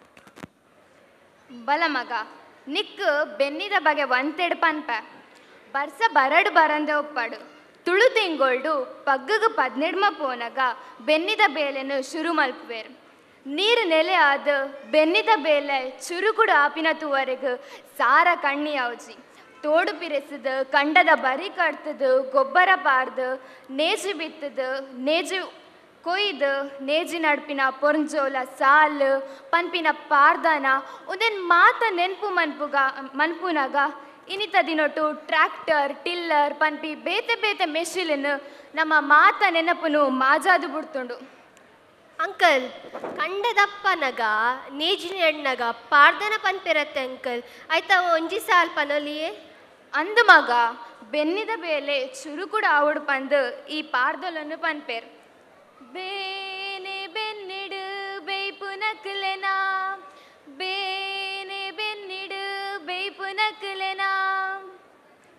ಬಲ ಮಗ ನಿಕ್ ಬೆನ್ನಿದ ಬಗೆ ಒಂತೆಡ್ ಪನ್ಪ ಬರ್ಸ ಬರಡು ಬರಂದೆ ಒಪ್ಪಡು ತುಳು ತಿಂಗೊಳ್ಡು ಪಗ್ಗಗ ಪದ್ನೆಡ್ಮ ಪೋನಗ ಬೆನ್ನಿದ ಬೇಲೆನು ಶುರು ಮಲ್ಪುವೆರ್ ನೀರು ನೆಲೆ ಆದ ಬೆನ್ನಿದ ಬೇಲೆ ಚುರುಕುಡು ಆಪಿನ ತೂವರೆಗ್ ಸಾರ ಕಣ್ಣಿ ಅವಜಿ ತೋಡು ಪಿರೆಸದು ಕಂಡದ ಬರಿ ಕಟ್ತದು ಗೊಬ್ಬರ ಪಾರ್ದು ನೇಜು ಬಿತ್ತದು ನೇಜು ಕೊಯ್ದು ನೇಜಿ ನಡ್ಪಿನ ಪೊರ್ಂಜೋಲ ಸಾಲು ಪನ್ಪಿನ ಪಾರ್ದಾನ ಒಂದೇನ್ ಮಾತ ನೆನ್ಪು ಮನ್ಪುಗ ಮನ್ಪುನಾಗ ಇನಿತ ದಿನೊಟ್ಟು ಟ್ರ್ಯಾಕ್ಟರ್ ಟಿಲ್ಲರ್ ಪನ್ಪಿ ಬೇತೆ ಬೇತೆ ಮೆಷಿಲಿನ ನಮ್ಮ ಮಾತ ನೆನಪುನು ಮಾಜಾದು ಬಿಡ್ತುಂಡು ಅಂಕಲ್ ಕಂಡದಪ್ಪನಗ ನೇಜಿನ ಎಣ್ಣಗ ಪಾರ್ದನ ಪನ್ಪಿರತ್ತೆ ಅಂಕಲ್ ಆಯ್ತಾ ಒಂಜಿ ಸಾಲ್ ಪನೊಲಿಯೇ ಅಂದು ಮಗ ಬೆನ್ನಿದ ಬೇಲೆ ಚುರುಕುಡ ಆವುಡು ಪಂದು ಈ ಪಾರ್ದೊಲನ್ನು ಪನ್ಪೇರ್ ಬೇನೆ ಬೆನ್ನಿಡು ಬೇಯ್ಪು ನಕ್ಲೆನಾ ಬೇನೆ ಬೆನ್ನಿಡು ಬೇಯ್ಪು ನಕ್ಲೆನಾ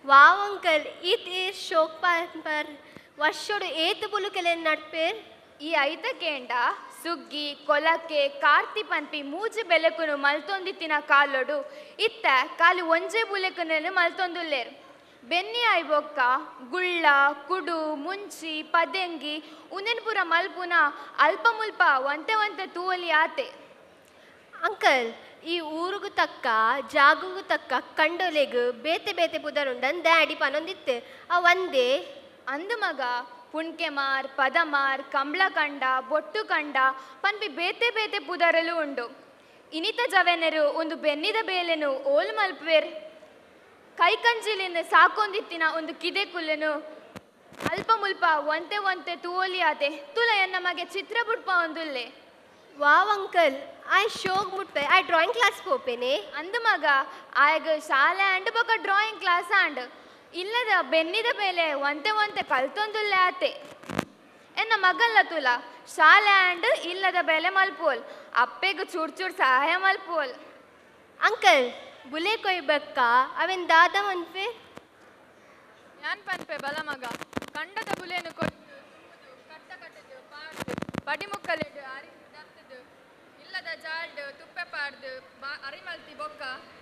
ವಾವ್ ಅಂಕಲ್ ಈತ್ ಈ ಶೋಕ್ ಪರ್ ವರ್ಷೋಡು ಏತು ಬುಲುಕೆಲೆ ನಡ್ಪೇರ್ ಈ ಐತಕೇಂಡ ಸುಗ್ಗಿ ಕೊಲಕ್ಕೆ ಕಾರ್ತಿ ಪನ್ಪಿ ಮೂಜಿ ಬೆಲೆಕುನು ಮಲ್ತೊಂದಿತ್ತಿನ ಕಾಲೊಡು ಇತ್ತ ಕಾಲು ಒಂಜೆ ಬುಲೆಕುನನ್ನು ಮಲ್ತೊಂದುಲ್ಲೇರು ಬೆನ್ನಿ ಐಬೊಕ್ಕ ಗುಳ್ಳ ಕುಡು ಮುಂಚಿ ಪದೆಂಗಿ ಉನೆನ್ಪುರ ಮಲ್ಪುನ ಅಲ್ಪ ಮುಲ್ಪ ಒಂತೆ ಒಂತೆ ತೂವಲಿ ಆತೆ ಅಂಕಲ್ ಈ ಊರುಗು ತಕ್ಕ ಜಾಗುಗು ತಕ್ಕ ಕಂಡೊಲೆಗು ಬೇತೆ ಬೇತೆ ಪುದರುಂಡನ್ ಡ್ಯಾಡಿ ಪನೊಂದಿತ್ತೆ ಆ ಒಂದೇ ಅಂದು ಮಗ ಪುಣ್ಕೆಮಾರ್ ಪದಮಾರ್ ಕಂಬ್ಳಕಂಡ ಬೊಟ್ಟುಕಂಡ ಪನ್ಪಿ ಬೇತೆ ಬೇತೆ ಪುದರಲು ಉಂಡು ಇನಿತ ಜವೆನರು ಒಂದು ಬೆನ್ನಿದ ಬೇಲೆನು ಓಲ್ ಮಲ್ಪುವೆರ್ ಕೈಕಂಜಿಲಿನ ಸಾಕೊಂದಿತ್ತಿನ ಒಂದು ಕಿದೆ ಕುಲ್ಲನು ಅಲ್ಪ ಮುಲ್ಪ ಒಂತೆ ಒಂತೆ ತೂವಲಿ ಆತೆ ತುಲ ಎನ್ನ ಮಗೆ ಚಿತ್ರ ಬುಡ್ಪ ಒಂದುಲ್ಲೆ ವಾವ್ ಅಂಕಲ್ ಐ ಶೋಗ್ ಮುಟ್ಪೆ ಐ ಡ್ರಾಯಿಂಗ್ ಕ್ಲಾಸ್ ಪೋಪೇನೆ ಅಂದು ಮಗ ಆಯ್ಗ ಶಾಲೆ ಅಂಡ್ ಬೊಕ ಡ್ರಾಯಿಂಗ್ ಕ್ಲಾಸ್ ಅಂಡ್ ಇಲ್ಲದ ಬೆನ್ನಿದ ಮೇಲೆ ಒಂತೆ ಒಂತೆ ಕಲ್ತೊಂದುಲ್ಲೆ ಆತೆ ಎನ್ನ ಮಗಲ್ಲ ತುಲ ಶಾಲೆ ಅಂಡ್ ಇಲ್ಲದ ಬೆಲೆ ಮಲ್ಪೋಲ್ ಅಪ್ಪೆಗು ಚೂರ್ ಚೂರ್ ಸಹಾಯ ಮಲ್ಪೋಲ್ ಅಂಕಲ್ ಬುಲೆ ಕೊಯ್ಬಕ್ಕ ಅವೆನ್ ದಾದ ಮನ್ಪೆ ಯಾನ್ ಪನ್ಪೆ ಬಲ ಮಗ ಕಂಡದ ಬುಲೆನು ಕೊಟ್ಟು ಕಟ್ಟ ಕಟ್ಟದು ಪಾಡ್ದು ಪಡಿಮುಕ್ಕಲೆಡು ಅರಿ ದರ್ತದು ಇಲ್ಲದ ಜಾಲ್ಡು ತುಪ್ಪೆ ಪಾಡ್ದು ಬಾ ಅರಿಮಲ್ತಿ ಬೊಕ್ಕ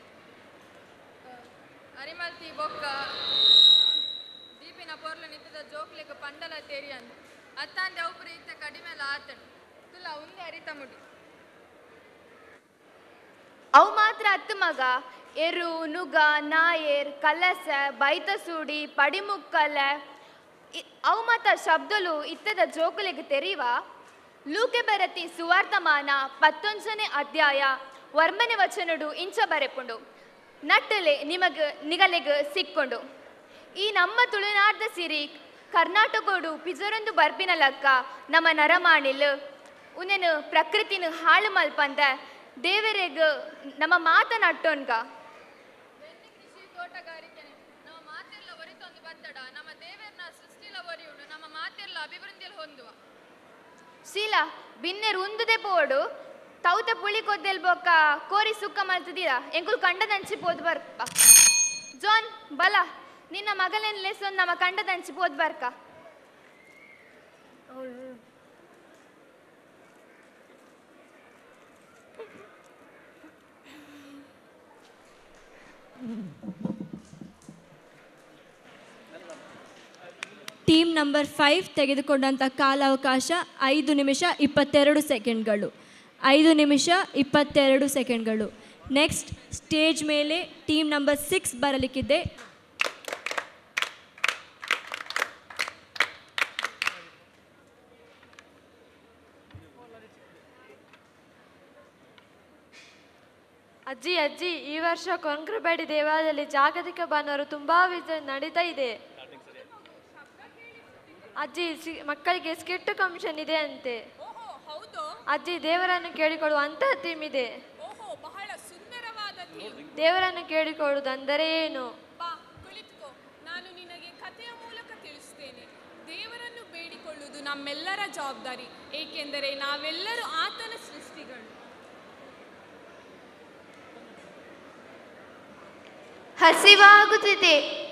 ಅರಿಮಲ್ತಿ ಬೊಕ್ಕ ದೀಪಿನ ಪೊರ್ಲು ನಿಂತದ ಜೋಕ್ಲೆಗ್ ಪಂಡಲ ತೇರಿಯಂದು ಅತ್ತಾಂದೆ ಒಬ್ರು ಇತ್ತ ಕಡಿಮೆಲ ಆತನು ತುಲ ಉಂದೆ ಅರಿತ ಮುಡಿ ಅವು ಮಾತ್ರ ಅತ್ತು ಮಗ ಎರು ನುಗ ನಾಯೇರ್ ಕಲಸ ಬೈತಸೂಡಿ ಪಡಿಮುಕ್ಕಲ ಇ- ಅವು ಮಾತ ಶಬ್ದಲು ಇತ್ತದ ಜೋಕುಲೆಗೆ ತೆರೀವ ಲೂಕೆ ಬರತಿ ಸುವಾರ್ತಮಾನ ಪತ್ತೊಂಜನೇ ಅಧ್ಯಾಯ ವರ್ಮನೆ ವಚನಡು ಇಂಚ ಬರೆಪುಂಡು ನಟ್ಟಲೆ ನಿಮಗ ನಿಗಲೆಗ್ ಸಿಕ್ಕೊಂಡು ಈ ನಮ್ಮ ತುಳುನಾಡ್ದ ಸಿರಿ ಕರ್ನಾಟಕೋಡು ಪಿಜರೊಂದು ಬರ್ಪಿನ ಲಕ್ಕ ನಮ್ಮ ನರಮಾಣಿಲ್ ಉನೆನು ಪ್ರಕೃತಿನ ಹಾಳು ಮಲ್ಪಂದ ದೇವರೆಗ್ ನಮ್ಮ ಮಾತನಾಟ್ಟೋನ್ಗ ಕೃಷಿ ತೋಟಗಾರಿಕೆ ನಮ್ಮ ಮಾತೆಲ್ಲ ಒರಿತೊಂದು ಬತ್ತಡ ನಮ್ಮ ದೇವರನ ಸೃಷ್ಟಿಲ ಒರಿಯುಡು ನಮ್ಮ ಮಾತೆಲ್ಲ ಅಭಿವೃದ್ಧಿಯಲ್ಲಿ ಹೊಂದುವ ಶೀಲ ಬಿನ್ನೆರ್ ಉಂದುದೆ ಪೋಡು ತೌತ ಪುಳಿ ಕೊದ್ದೆಲ್ ಬೊಕ್ಕ ಕೋರಿ ಸುಕ್ಕ ಮಲ್ತದೀರ ಎಂಕುಲ್ ಕಂಡದಂಚಿ ಪೋದ್ ಬರ್ಪ ಜೋನ್ ಬಲ ನಿನ್ನ ಮಗಲೇನ್ ಲೆಸೊಂದು ನಮ್ಮ ಕಂಡದಂಚಿ ಪೋದ್ ಬರ್ಕ ಟೀಮ್ ನಂಬರ್ ಫೈವ್ ತೆಗೆದುಕೊಂಡಂಥ ಕಾಲಾವಕಾಶ ಐದು ನಿಮಿಷ ಇಪ್ಪತ್ತೆರಡು ಸೆಕೆಂಡ್ಗಳು ಐದು ನಿಮಿಷ ಇಪ್ಪತ್ತೆರಡು ಸೆಕೆಂಡ್ಗಳು ನೆಕ್ಸ್ಟ್ ಸ್ಟೇಜ್ ಮೇಲೆ ಟೀಮ್ ನಂಬರ್ ಸಿಕ್ಸ್ ಬರಲಿಕ್ಕಿದೆ ಅಜ್ಜಿ ಅಜ್ಜಿ ಈ ವರ್ಷ ಕೊಂಕ್ರಬೇಡಿ ದೇವಾಲಯದಲ್ಲಿ ಜಾಗತಿಕ ಭಾನುವಾರ ತುಂಬಾ ವಿಜೃಂಭಣೆ ನಡೀತಾ ಇದೆ ಅಜ್ಜಿ ಸಿ- ಮಕ್ಕಳಿಗೆ ಸ್ಕಿಟ್ ಕಮಿಷನ್ ಇದೆ ಅಂತೆ ಅಜ್ಜಿ ದೇವರನ್ನು ಕೇಳಿಕೊಳ್ಳುವ ಅಂತಹ ಥೀಮ್ ಇದೆ ಬಹಳ ಸುಂದರವಾದ ಥೀಮ್ ದೇವರನ್ನು ಕೇಳಿಕೊಳ್ಳುವುದಂದರೆ ಏನು ಬಾ ಕುಳಿತುಕೋ ನಾನು ನಿನಗೆ ಕಥೆಯ ಮೂಲಕ ತಿಳಿಸ್ತೇನೆ ದೇವರನ್ನು ಬೇಡಿಕೊಳ್ಳುವುದು ನಮ್ಮೆಲ್ಲರ ಜವಾಬ್ದಾರಿ ಏಕೆಂದರೆ ನಾವೆಲ್ಲರೂ ಆತನ ಸೃಷ್ಟಿಗಳು ಹಸಿವಾಗುತ್ತಿದೆ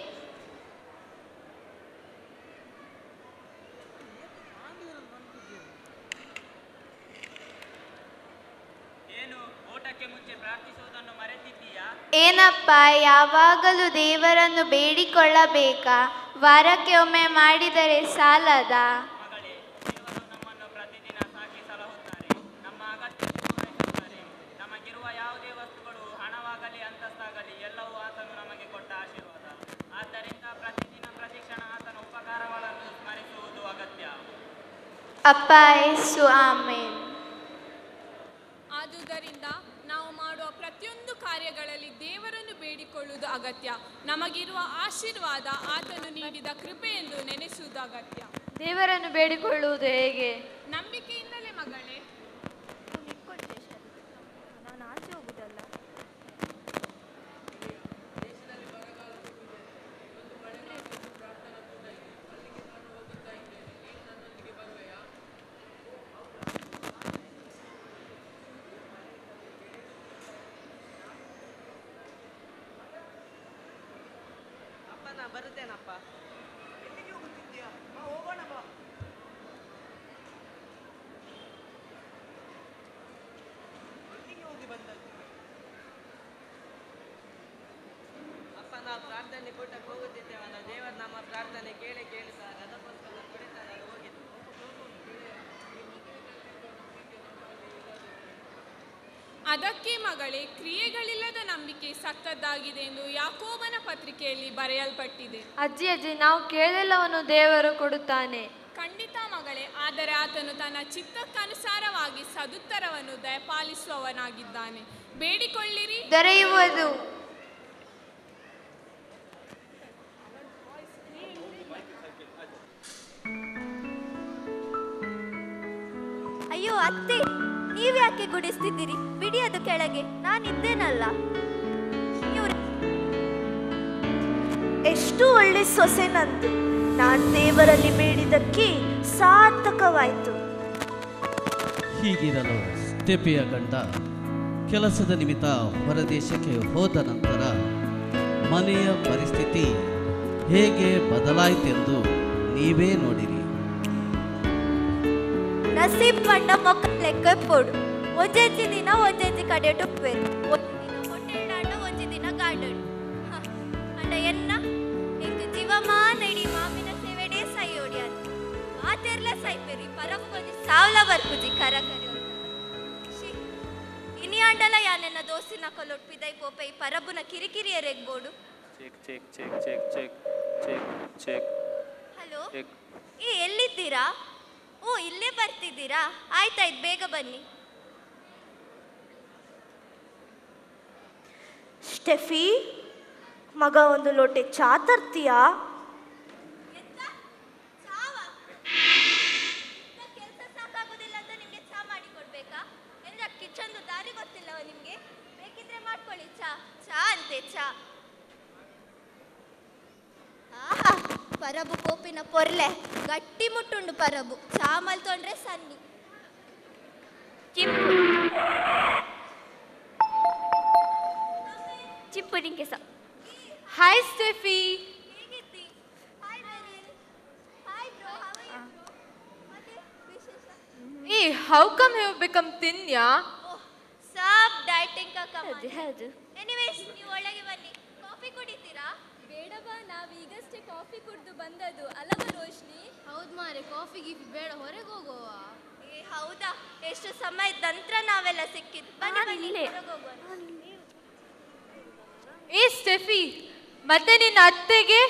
ಏನು ಊಟಕ್ಕೆ ಮುಂಚೆ ಪ್ರಾರ್ಥಿಸುವುದನ್ನು ಮರೆತಿದ್ದೀಯಾ ಏನಪ್ಪ ಯಾವಾಗಲೂ ದೇವರನ್ನು ಬೇಡಿಕೊಳ್ಳಬೇಕಾ ವಾರಕ್ಕೆ ಒಮ್ಮೆ ಮಾಡಿದರೆ ಸಾಲದ ಮಗಳೇ ದೇವರು ನಮ್ಮನ್ನು ಪ್ರತಿದಿನ ಸಾಕಿ ಸಲಹುತ್ತಾರೆ ನಮ್ಮ ಅಗತ್ಯ ಪೂರೈಸುತ್ತಾರೆ ನಮಗಿರುವ ಯಾವುದೇ ವಸ್ತುಗಳು ಹಣವಾಗಲಿ ಅಂತಸ್ತಾಗಲಿ ಎಲ್ಲವೂ ಆತನು ನಮಗೆ ಕೊಟ್ಟ ಆಶೀರ್ವಾದ ಆದ್ದರಿಂದ ಪ್ರತಿದಿನ ಪ್ರತಿಕ್ಷಣ ಆತನ ಉಪಕಾರಗಳನ್ನು ಸ್ಮರಿಸುವುದು ಅಗತ್ಯ ಅಪ್ಪ ಯೇಸು ಆಮೇನ್ ಆದುದರಿಂದ ನಾವು ಮಾಡುವ ಪ್ರತಿಯೊಂದು ಕಾರ್ಯಗಳಲ್ಲಿ ದೇವರನ್ನು ಬೇಡಿಕೊಳ್ಳುವುದು ಅಗತ್ಯ ನಮಗಿರುವ ಆಶೀರ್ವಾದ ಆತನು ನೀಡಿದ ಕೃಪೆ ಎಂದು ನೆನೆಸುವುದು ಅಗತ್ಯ ದೇವರನ್ನು ಬೇಡಿಕೊಳ್ಳುವುದು ಹೇಗೆ ನಂಬಿಕೆಯಿಂದಲೇ ಮಗಳೇ ನಾನು ಆಚೆ ಹೋಗುದಲ್ಲ ಹಬ್ಬದ ನಾ ಬರುತ್ತೇನಪ್ಪ ಎಲ್ಲಿಗೆ ಹೋಗುತ್ತಿದ್ಯಾ ಬಾ ಹೋಗೋಣ ಬಾ ಎಲ್ಲಿಗೆ ಹೋಗಿ ಬಂದದ್ದು ಅಪ್ಪ ನಾವು ಪ್ರಾರ್ಥನೆ ಕೂಟಕ್ಕೆ ಹೋಗುತ್ತಿದ್ದೇವಲ್ಲ ದೇವರು ನಮ್ಮ ಪ್ರಾರ್ಥನೆ ಕೇಳಿ ಕೇಳಿದ್ದಾರೆ ಅದಕ್ಕೋಸ್ಕರ ಕುಡಿತಾರೆ ಹೋಗಿದ್ದು ಅದಕ್ಕೆ ಮಗಳೇ ಕ್ರಿಯೆಗಳಿಲ್ಲದ ನಂಬಿಕೆ ಸಕ್ಕದ್ದಾಗಿದೆ ಎಂದು ಯಾಕೋಬನ ಪತ್ರಿಕೆಯಲ್ಲಿ ಬರೆಯಲ್ಪಟ್ಟಿದೆ ಅಜ್ಜಿ ಅಜ್ಜಿ ನಾವು ಕೇಳೆಲ್ಲವನ್ನು ದೇವರು ಕೊಡುತ್ತಾನೆ ಖಂಡಿತ ಮಗಳೇ ಆದರೆ ಆತನು ತನ್ನ ಚಿತ್ತಕ್ಕನುಸಾರವಾಗಿ ಸದುತ್ತರವನ್ನು ದಯಪಾಲಿಸುವವನಾಗಿದ್ದಾನೆ ಬೇಡಿಕೊಳ್ಳಿರಿ ದೊರೆಯುವುದು ಅಯ್ಯೋ ಅತ್ತೆ ನೀವ್ಯಾಕೆ ಗುಡಿಸ್ತಿದ್ದೀರಿ ಬಿಡಿ ಅದು ಕೆಳಗೆ ನಾನಿದ್ದೇನಲ್ಲ ಇವ್ರು ಎಷ್ಟು ಒಳ್ಳೆ ಸೊಸೆ ನಂದು ನಾನು ದೇವರಲ್ಲಿ ಬೇಡಿದ್ದಕ್ಕೆ ಸಾರ್ಥಕವಾಯಿತು ಹೀಗಿರಲು ಸ್ಟೆಪಿಯ ಗಂಡ ಕೆಲಸದ ನಿಮಿತ್ತ ಹೊರದೇಶಕ್ಕೆ ಹೋದ ನಂತರ ಮನೆಯ ಪರಿಸ್ಥಿತಿ ಹೇಗೆ ಬದಲಾಯಿತೆಂದು ನೀವೇ ನೋಡಿರಿ ನಸೀಬ್ ಪಂಡ ಮೊಕ್ಕ ಲೆಕ್ಕ ಪೋಡು ಒಂಜೆಜ್ಜಿ ದಿನ ಒಂಜೆಜ್ಜಿ ಕಡೆ ಟುಪ್ಪೇರು ಒಂದು ದಿನ ಹೊಟ್ಟೆಡಾಂಡ ಒಂಜಿ ದಿನ ಗಾರ್ಡನ್ ಅಂಡ ಎನ್ನ ಎಂಕ್ ಜೀವಮಾ ನಡಿ ಮಾಮಿನ ಸೇವೆಡೆ ಸೈ ಒಡಿಯಾದ ಮಾತೆರ್ಲ ಸೈಪೆರಿ ಪರಬು ಕೊಂಜಿ ಸಾವ್ಲ ಬರ್ಪುಜಿ ಕರ ಕರಿ ಇನಿ ಆಂಡಲ ಯಾನೆನ್ನ ದೋಸ್ತಿನ ಕೊಲೊಟ್ಪಿದೈ ಪೋಪೈ ಪರಬುನ ಕಿರಿಕಿರಿಯ ರೆಗ್ಬೋಡು check check check check check check check hello check ಏ ಎಲ್ಲಿದ್ದೀರಾ ಓ ಇಲ್ಲೇ ಬರ್ತಿದ್ದೀರಾ ಆಯ್ತಾಯ್ತು ಬೇಗ ಬನ್ನಿ ಸ್ಟೆಫಿ ಮಗ ಒಂದು ಲೋಟೆ ಚಾ ತರ್ತೀಯಾ ಕೆಲಸ ಸಾಕಾಗೋದಿಲ್ಲ ಅಂತ ನಿಮ್ಗೆ ಚಾ ಮಾಡಿ ಕೊಡ್ಬೇಕಾ ಎಂದ್ರ ಕಿಚನ್ದು ದಾರಿ ಗೊತ್ತಿಲ್ಲವ ನಿಮ್ಗೆ ಬೇಕಿದ್ರೆ ಮಾಡ್ಕೊಳ್ಳಿ ಚಾ ಚಾ ಅಂತೆ ಚಾ ಆಹಾ ಪರಬು ಕೋಪಿನ ಪೊರ್ಲೆ ಗಟ್ಟಿ ಮುಟ್ಟುಂಡು ಪರಬು ಚಾ ಮಲ್ತೊಂಡ್ರೆ ಸನ್ನಿ ಚಿಪ್ಪು ಚಿಪ್ಪು ನಿಂಗೆ ಸ ಹಾಯ್ ಸ್ಟೆಫಿ ಏ ಹೌ ಕಮ್ ಹ್ಯಾವ್ ಬಿಕಮ್ ತಿನ್ಯಾ ಸಾಬ್ ಡೈಟಿಂಗ್ ಕಾ ಕಮಾಲ್ ಹೌದು ಎನಿವೇಸ್ ನೀವು ಒಳಗೆ ಬನ್ನಿ ಕಾಫಿ ಕುಡಿತೀರಾ ಬೇಡ ಬಾ ನಾವು ಈಗಷ್ಟೇ ಕಾಫಿ ಕುಡಿದು ಬಂದದ್ದು ಅಲ್ಲವ ರೋಶ್ನಿ ಹೌದು ಮಾರೆ ಕಾಫಿ ಗೀಫಿ ಬೇಡ ಹೊರಗೆ ಹೋಗುವ ಏ ಹೌದಾ ಎಷ್ಟು ಸಮಯದ ನಂತರ ನಾವೆಲ್ಲ ಸಿಕ್ಕಿದ್ದು ಬನ್ನಿ ಬನ್ನಿ ಹೊರಗೆ ಹೋಗುವ ಏ ಸ್ಟೆಫಿ ಮತ್ತೆ ನಿನ್ನ ಅತ್ತೆಗೆ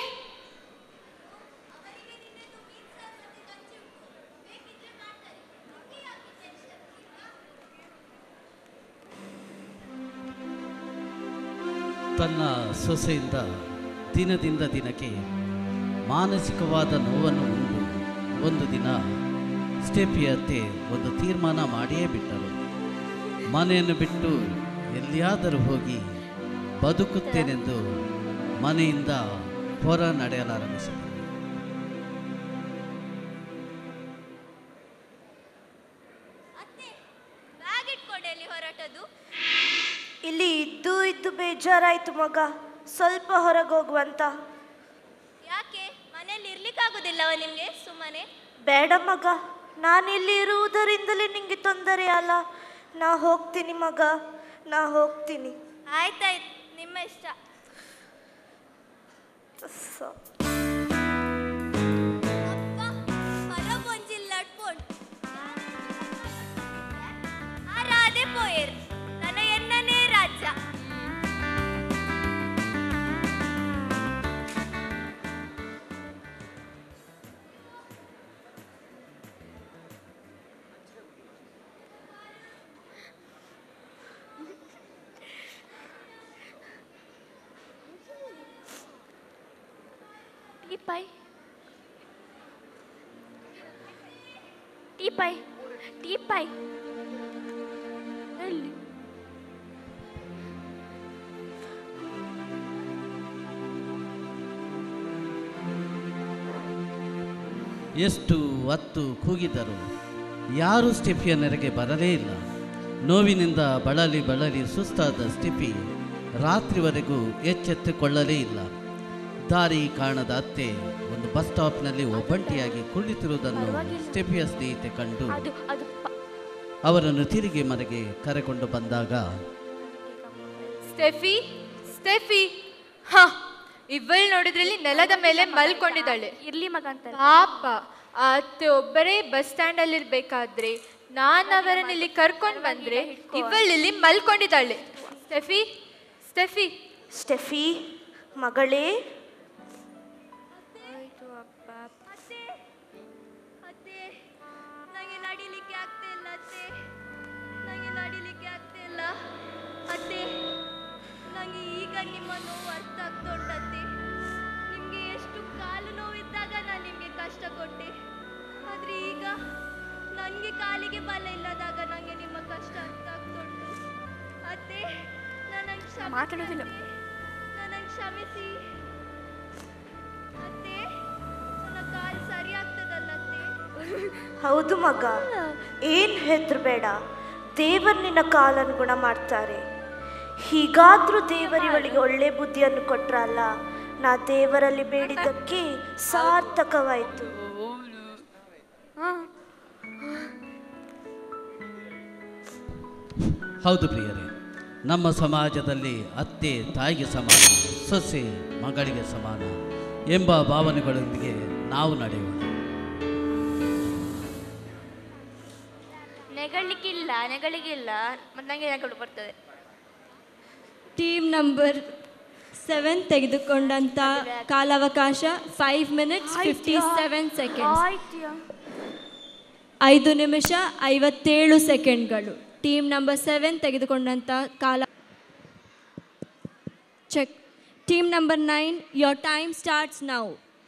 ತನ್ನ ಸೊಸೆಯಿಂದ ದಿನದಿಂದ ದಿನಕ್ಕೆ ಮಾನಸಿಕವಾದ ನೋವನ್ನು ಉಂಡು ಒಂದು ದಿನ ಸ್ಟೆಫಿ ಅತ್ತೆ ಒಂದು ತೀರ್ಮಾನ ಮಾಡಿಯೇ ಬಿಟ್ಟರು ಮನೆಯನ್ನು ಬಿಟ್ಟು ಎಲ್ಲಿಯಾದರೂ ಹೋಗಿ ಬದುಕುತ್ತೇನೆಂದು ಮನೆಯಿಂದ ಹೊರ ನಡೆಯಲಾರಂಭಿಸಿದರು ಬ್ಯಾಗ್ ಇಟ್ಕೊಂಡು ಎಲ್ಲಿ ಹೊರಟದು ಇಲ್ಲಿ ಇದ್ದು ಇದ್ದು ಬೇಜಾರಾಯ್ತು ಮಗ ಸ್ವಲ್ಪ ಹೊರಗೆ ಹೋಗುವಂತ ಯಾಕೆ ಮನೇಲಿ ಇರ್ಲಿಕ್ಕಾಗೋದಿಲ್ಲವ ನಿಮ್ಗೆ ಸುಮ್ಮನೆ ಬೇಡ ಮಗ ನಾನಿಲ್ಲಿ ಇರುವುದರಿಂದಲೇ ನಿಂಗೆ ತೊಂದರೆ ಅಲ್ಲ ನಾ ಹೋಗ್ತೀನಿ ಮಗ ನಾ ಹೋಗ್ತೀನಿ ಆಯ್ತಾಯ್ತು ನಿಮ್ಮ ಇಷ್ಟ ಸ- ಪರಬೊಂಜಿಲ್ಲ ಲಡ್ಪೊಂಡು ಆ ರಾಧೆ ಪೋಯರ್ ನನ್ನ ಎನ್ನನೇ ರಾಜ್ಯ ಟೀಪೈ ಟೀಪೈ ಟೀಪೈ ಎಲ್ಲಿ ಎಷ್ಟು ಹೊತ್ತು ಕೂಗಿದರು ಯಾರೂ ಸ್ಟೆಫಿಯ ನೆರೆಗೆ ಬರಲೇ ಇಲ್ಲ ನೋವಿನಿಂದ ಬಳಲಿ ಬಳಲಿ ಸುಸ್ತಾದ ಸ್ಟೆಫಿ ರಾತ್ರಿವರೆಗೂ ಎಚ್ಚೆತ್ತುಕೊಳ್ಳಲೇ ಇಲ್ಲ ದಾರಿ ಕಾಣದ ಅತ್ತೆ ಒಂದು ಬಸ್ ಸ್ಟಾಪ್ನಲ್ಲಿ ಒಬ್ಬಂಟಿಯಾಗಿ ಕುಳಿತಿರುವುದನ್ನು ಸ್ಟೆಫಿಯ ಸ್ನೇಹಿತೆ ಕಂಡು ಅದು ಅದು ಪ- ಅವರನ್ನು ತಿರುಗಿ ಮನೆಗೆ ಕರೆಕೊಂಡು ಬಂದಾಗ ಸ್ಟೆಫಿ ಸ್ಟೆಫಿ ಹ ಇವಳು ನೋಡಿದ್ರಲ್ಲಿ ನೆಲದ ಮೇಲೆ ಮಲ್ಕೊಂಡಿದ್ದಾಳೆ ಇರ್ಲಿ ಮಗ ಅಂತ ಪಾಪ ಆ ಅತ್ತೆ ಒಬ್ಬರೇ ಬಸ್ ಸ್ಟ್ಯಾಂಡ್ ಅಲ್ಲಿ ಇರ್ಬೇಕಾದ್ರೆ ನಾನು ಅವರನ್ನ ಇಲ್ಲಿ ಕರ್ಕೊಂಡು ಬಂದ್ರೆ ಇವಳು ಇಲ್ಲಿ ಮಲ್ಕೊಂಡಿದ್ದಾಳೆ ಸ್ಟೆಫಿ ಸ್ಟೆಫಿ ಸ್ಟೆಫಿ ಮಗಳೇ ಆಯ್ತು ಅಪ್ಪ ಅತ್ತೆ ಅತ್ತೆ ನನಗೆ ನಡಿಲಿಕ್ಕೆ ಆಗ್ತಾ ಇಲ್ಲ ಅತ್ತೆ ನನಗೆ ನಡಿಲಿಕ್ಕೆ ಆಗ್ತಾ ಇಲ್ಲ ಅತ್ತೆ ನನಗೆ ಈಗ ನಿಮ್ಮ ನೋವು ಅರ್ಥ ಆಗ್ತಾ ಉಂಟತ್ತೆ ನಿಮಗೆ ಎಷ್ಟು ಕಾಲು ನೋವಿದ್ದಾಗ ನಾನು ನಿಮಗೆ ಕಷ್ಟ ಕೊಟ್ಟೆ ಆದರೆ ಈಗ ನನಗೆ ಕಾಲಿಗೆ ಬಲ ಇಲ್ಲದಾಗ ನನಗೆ ನಿಮ್ಮ ಕಷ್ಟ ಅರ್ಥ ಆಗ್ತಾ ಉಂಟು ಅತ್ತೆ ನನಗೆ ಮಾತಾಡೋದಿಲ್ಲ. ನನಗೆ ಕ್ಷಮಿಸಿ ಅತ್ತೆ ನನ್ನ ಕಾಲು ಸರಿ ಆಗ್ತದಲ್ಲ ಅತ್ತೆ ಹೌದು ಮಗ ಏನು ಹೆದರ್ಬೇಡ ದೇವರು ನಿನ್ನ ಕಾಲನ್ನು ಗುಣ ಮಾಡ್ತಾರೆ ಹೀಗಾದ್ರೂ ದೇವರಿವಳಿಗೆ ಒಳ್ಳೆ ಬುದ್ಧಿಯನ್ನು ಕೊಟ್ರಲ್ಲ ನಾ ದೇವರಲ್ಲಿ ಬೇಡಿದ್ದಕ್ಕೆ ಸಾರ್ಥಕವಾಯಿತು ಹೌದು ಪ್ರಿಯರೇ ನಮ್ಮ ಸಮಾಜದಲ್ಲಿ ಅತ್ತೆ ತಾಯಿಗೆ ಸಮಾನ ಸೊಸೆ ಮಗಳಿಗೆ ಸಮಾನ ಎಂಬ ಭಾವನೆಗಳೊಂದಿಗೆ ನಾವು ನಡೆಯೋಣ ನೆಗಳಿಗಿಲ್ಲ ನೆಗಳಿಗಿಲ್ಲ ಮತ್ತು ನನಗೆ ನೆಗಳು ಬರ್ತದೆ ಟೀಮ್ ನಂಬರ್ ಸೆವೆನ್ ತೆಗೆದುಕೊಂಡಂಥ ಕಾಲಾವಕಾಶ five minutes fifty seven seconds ಐದು ನಿಮಿಷ ಐವತ್ತೇಳು ಸೆಕೆಂಡ್ಗಳು ಟೀಮ್ ನಂಬರ್ ಸೆವೆನ್ ತೆಗೆದುಕೊಂಡಂಥ ಕಾಲ check team number nine your time starts now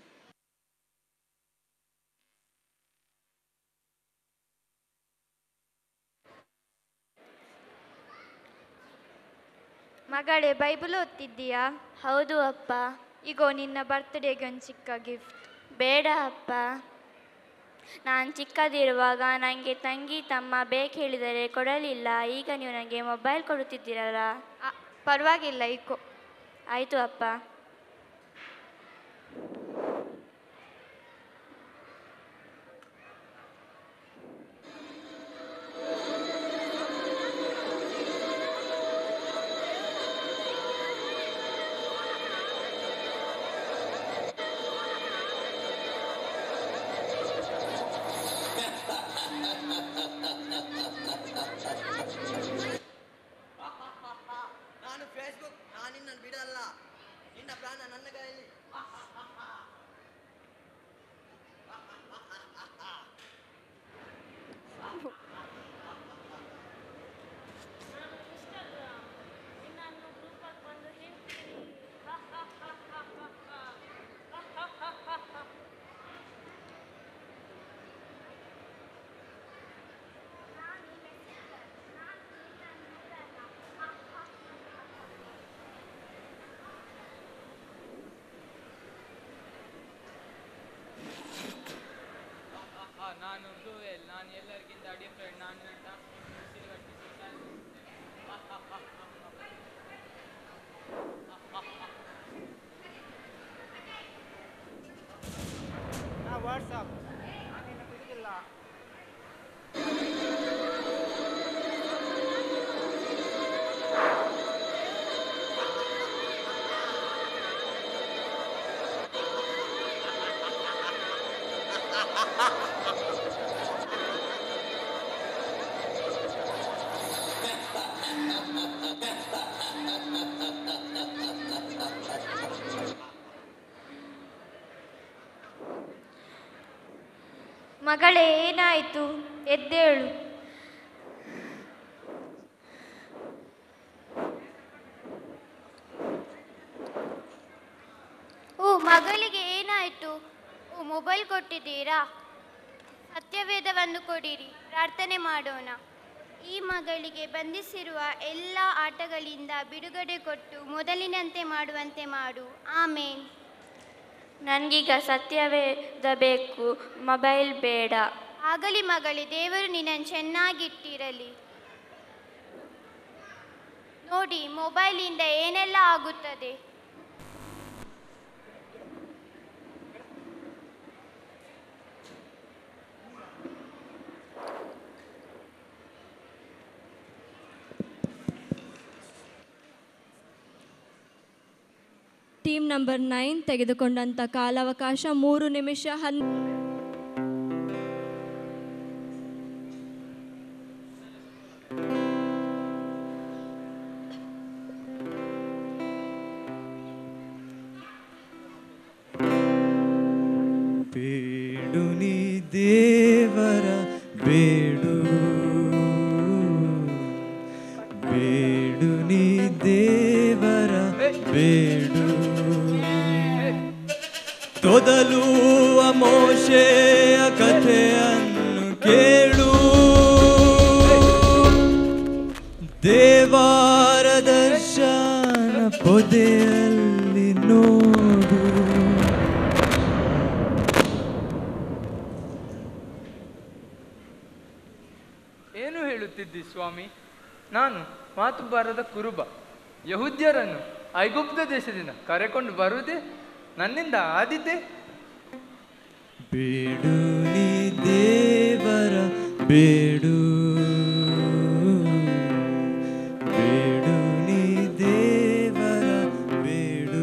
ಮಗಳೇ ಬೈಬಲ್ ಓದ್ತಿದ್ದೀಯಾ ಹೌದು ಅಪ್ಪ ಈಗೋ ನಿನ್ನ ಬರ್ತ್ಡೇಗೆ ಒಂದು ಚಿಕ್ಕ ಗಿಫ್ಟ್ ಬೇಡ ಅಪ್ಪ ನಾನು ಚಿಕ್ಕದಿರುವಾಗ ನನಗೆ ತಂಗಿ ತಮ್ಮ ಬೇಕು ಹೇಳಿದರೆ ಕೊಡಲಿಲ್ಲ ಈಗ ನೀವು ನನಗೆ ಮೊಬೈಲ್ ಕೊಡುತ್ತಿದ್ದೀರಲ್ಲ ಪರವಾಗಿಲ್ಲ ಈಕೋ ಆಯಿತು ಅಪ್ಪ ನಾನು ಫೇಸ್ಬುಕ್ ನಾನು ನಿನ್ನನ್ನು ಬಿಡಲ್ಲ ನಿನ್ನ ಪ್ರಾಣ ನನ್ನ ಕೈಯಲ್ಲಿ ನಾನು ಬ್ಲೂವೆಲ್ ನಾನು ಎಲ್ಲರಿಗಿಂತ ಡಿಫ್ರೆಂಟ್ ನಾನು ನನ್ನ ಉಸಿರುಗಟ್ಟಿ ವಾಟ್ಸಪ್ ನಾನಿನ್ನು ಬಿಡುದಿಲ್ಲ ಮಗಳೇ ಏನಾಯಿತು ಎದ್ದೇಳು ಓ ಮಗಳಿಗೆ ಏನಾಯಿತು ಓ ಮೊಬೈಲ್ ಕೊಟ್ಟಿದ್ದೀರಾ ಸತ್ಯವೇದವನ್ನು ಕೊಡಿರಿ ಪ್ರಾರ್ಥನೆ ಮಾಡೋಣ ಈ ಮಗಳಿಗೆ ಬಂಧಿಸಿರುವ ಎಲ್ಲ ಆಟಗಳಿಂದ ಬಿಡುಗಡೆ ಕೊಟ್ಟು ಮೊದಲಿನಂತೆ ಮಾಡುವಂತೆ ಮಾಡು ಆಮೇನ್ ನನಗೀಗ ಸತ್ಯವೇದ ಬೇಕು ಮೊಬೈಲ್ ಬೇಡ ಆಗಲಿ ಮಗಳೇ ದೇವರು ನಿನ್ನನ್ನು ಚೆನ್ನಾಗಿಟ್ಟಿರಲಿ ನೋಡಿ ಮೊಬೈಲಿಂದ ಏನೆಲ್ಲ ಆಗುತ್ತದೆ ಟೀಮ್ ನಂಬರ್ ನೈನ್ ತೆಗೆದುಕೊಂಡಂಥ ಕಾಲಾವಕಾಶ ಮೂರು ನಿಮಿಷ ಹನ್ ಬೇಡು ನೀ ದೇವರ ಬೇಡು ಬೇಡು ನೀ ದೇವರ ಬೇಡು ತೊದಲು ಮೋಶೆಯ ಕಥೆಯನ್ನು ಕೇಳು ದೇವಾರ ದರ್ಶನ ಪೊದೆಯಲ್ಲಿ ನೋಡು ಏನು ಹೇಳುತ್ತಿದ್ದಿ ಸ್ವಾಮಿ ನಾನು ಮಾತು ಬಾರದ ಕುರುಬ ಯಹುದ್ಯರನ್ನು ಐಗುಪ್ತ ದೇಶದಿಂದ ಕರೆಕೊಂಡು ಬರುವುದೇ ನನ್ನಿಂದ ಆದಿದ್ದೆ ಬೇಡು ನೀ ದೇವರ ಬೇಡು ಬೇಡು ನೀ ದೇವರ ಬೇಡು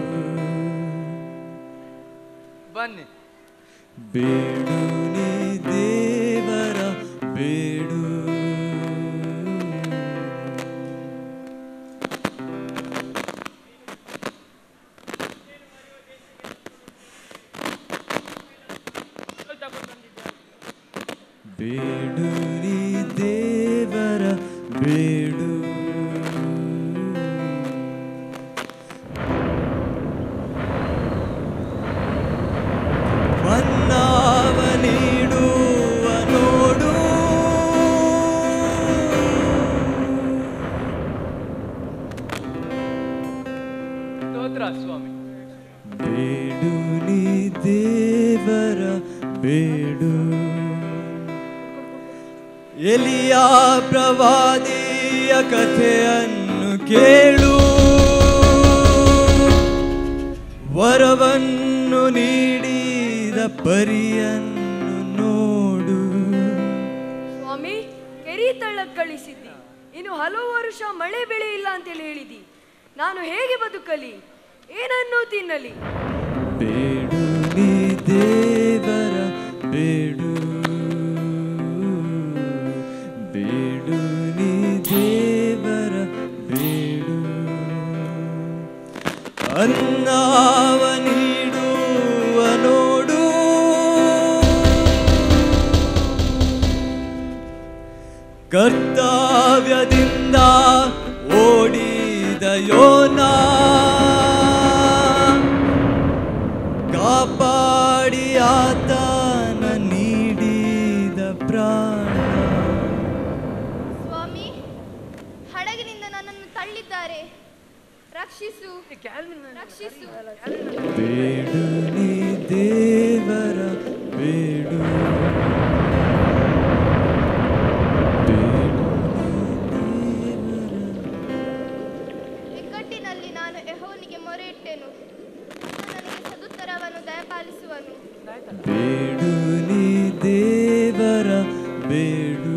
ಬನ್ನಿ ಬೇಡು ನೀ ದೇವರ ಬೇಡು ಬೇಡು ನೀ ದೇವರ ಬೇಡು ಮನ್ನಾವ ನೀಡುವ ನೋಡು ಸ್ತೋತ್ರ ಸ್ವಾಮಿ ಬೇಡು ನೀ ದೇವರ ಬೇಡು ಎಲಿಯ ಪ್ರವಾದಿಯ ಕಥೆಯನ್ನು ಕೇಳು ವರವನ್ನು ನೀಡಿದ ಪರಿಯನ್ನು ನೋಡು ಸ್ವಾಮಿ ಕೆರಿ ತಳ್ಳಕ್ ಕಳಿಸಿದ್ದಿ ಇನ್ನು ಹಲವು ವರ್ಷ ಮಳೆ ಬೆಳೆ ಇಲ್ಲ ಅಂತೇಳಿ ಹೇಳಿದಿ ನಾನು ಹೇಗೆ ಬದುಕಲಿ ಏನನ್ನು ತಿನ್ನಲಿ ಬೇಡು ನೀ ದೇವರ ಬೇಡು ಬೇಡು ನೀ ದೇವರ ಬೇಡು ಅನ್ನವ ನೀಡುವ ನೋಡು ಕರ್ತವ್ಯದಿಂದ ಓಡಿದ ಯೋನಾ ಕಾಪಾಡಿ ಆತನ ನೀಡಿದ ಪ್ರಾಣ ಸ್ವಾಮಿ ಹಡಗಿನಿಂದ ನನ್ನನ್ನು ತಳ್ಳಿದ್ದಾರೆ ರಕ್ಷಿಸು ರಕ್ಷಿಸು ಬೇಡು ನೀ ದೇವರ ಬೇಡು ಇಕ್ಕಟ್ಟಿನಲ್ಲಿ ನಾನು ಯೆಹೋವನಿಗೆ ಮೊರೆ ಇಟ್ಟೆನು ನನಗೆ ಸದುತ್ತರವನ್ನು ದಯಪಾಲಿಸುವನು ಬೇಡು ನೀ ದೇವರ ಬೇಡು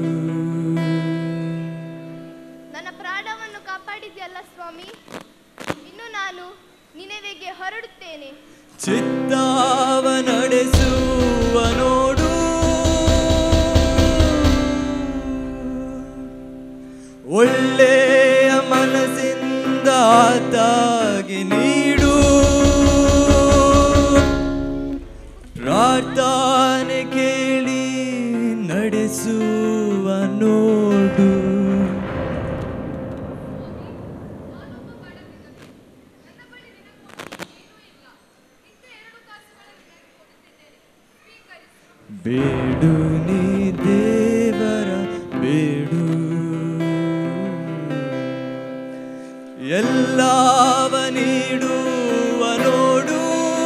ನನ್ನ ಪ್ರಾಣವನ್ನು ಕಾಪಾಡಿದ್ಯಲ್ಲ ಸ್ವಾಮಿ ಇನ್ನು ನಾನು ನಿನೆವೆಗೆ ಹೊರಡುತ್ತೇನೆ ಚಿತ್ತಾವ ನಡೆಸುವ ನೋಡು ಒಳ್ಳೆಯ ಮನಸ್ಸಿಂದ ಆತಾಗಿ ನೀಡು ಪ್ರಾರ್ಥನೆ ಕೇಳಿ ನಡೆಸುವ ನೋಡು ಬೇಡು ನೀ ದೇವರ ಬೇಡು ಎಲ್ಲವ ನೀಡುವ ನೋಡು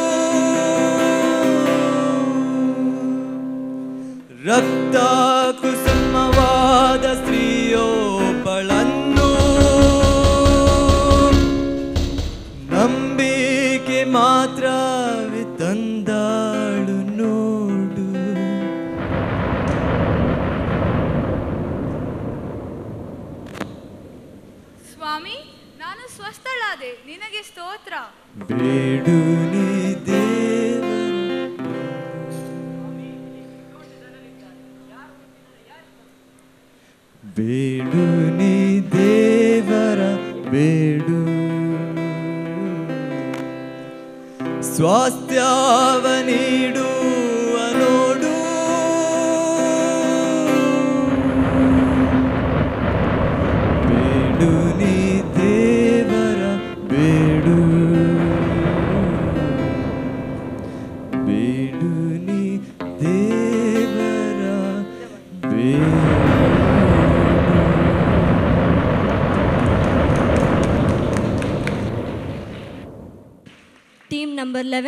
ರಕ್ತ ಕುಸುಮವಾದ ಸ್ತ್ರೀಯೋಪಳನ್ನು ನಂಬಿಕೆ ಮಾತ್ರವೇ ತಂದಾಳು ನೋಡು ಸ್ವಾಮಿ ನಾನು ಸ್ವಸ್ಥಳಾದೆ ನಿನಗೆ ಸ್ತೋತ್ರ ಬೇಡು ನೀ ದೇವರ ಬೇಡು ನೀ ದೇವರ ಬೇಡು ಸ್ವಾಸ್ಥ್ಯವ ನೀಡುವ ನೋಡು ಬೇಡು ನೀ ದೇವರ ಬೇಡು ಬೇಡು ನೀ ದೇವರ ಬೇಡು ಟೀಮ್ ನಂಬರ್ ಲೆವೆನ್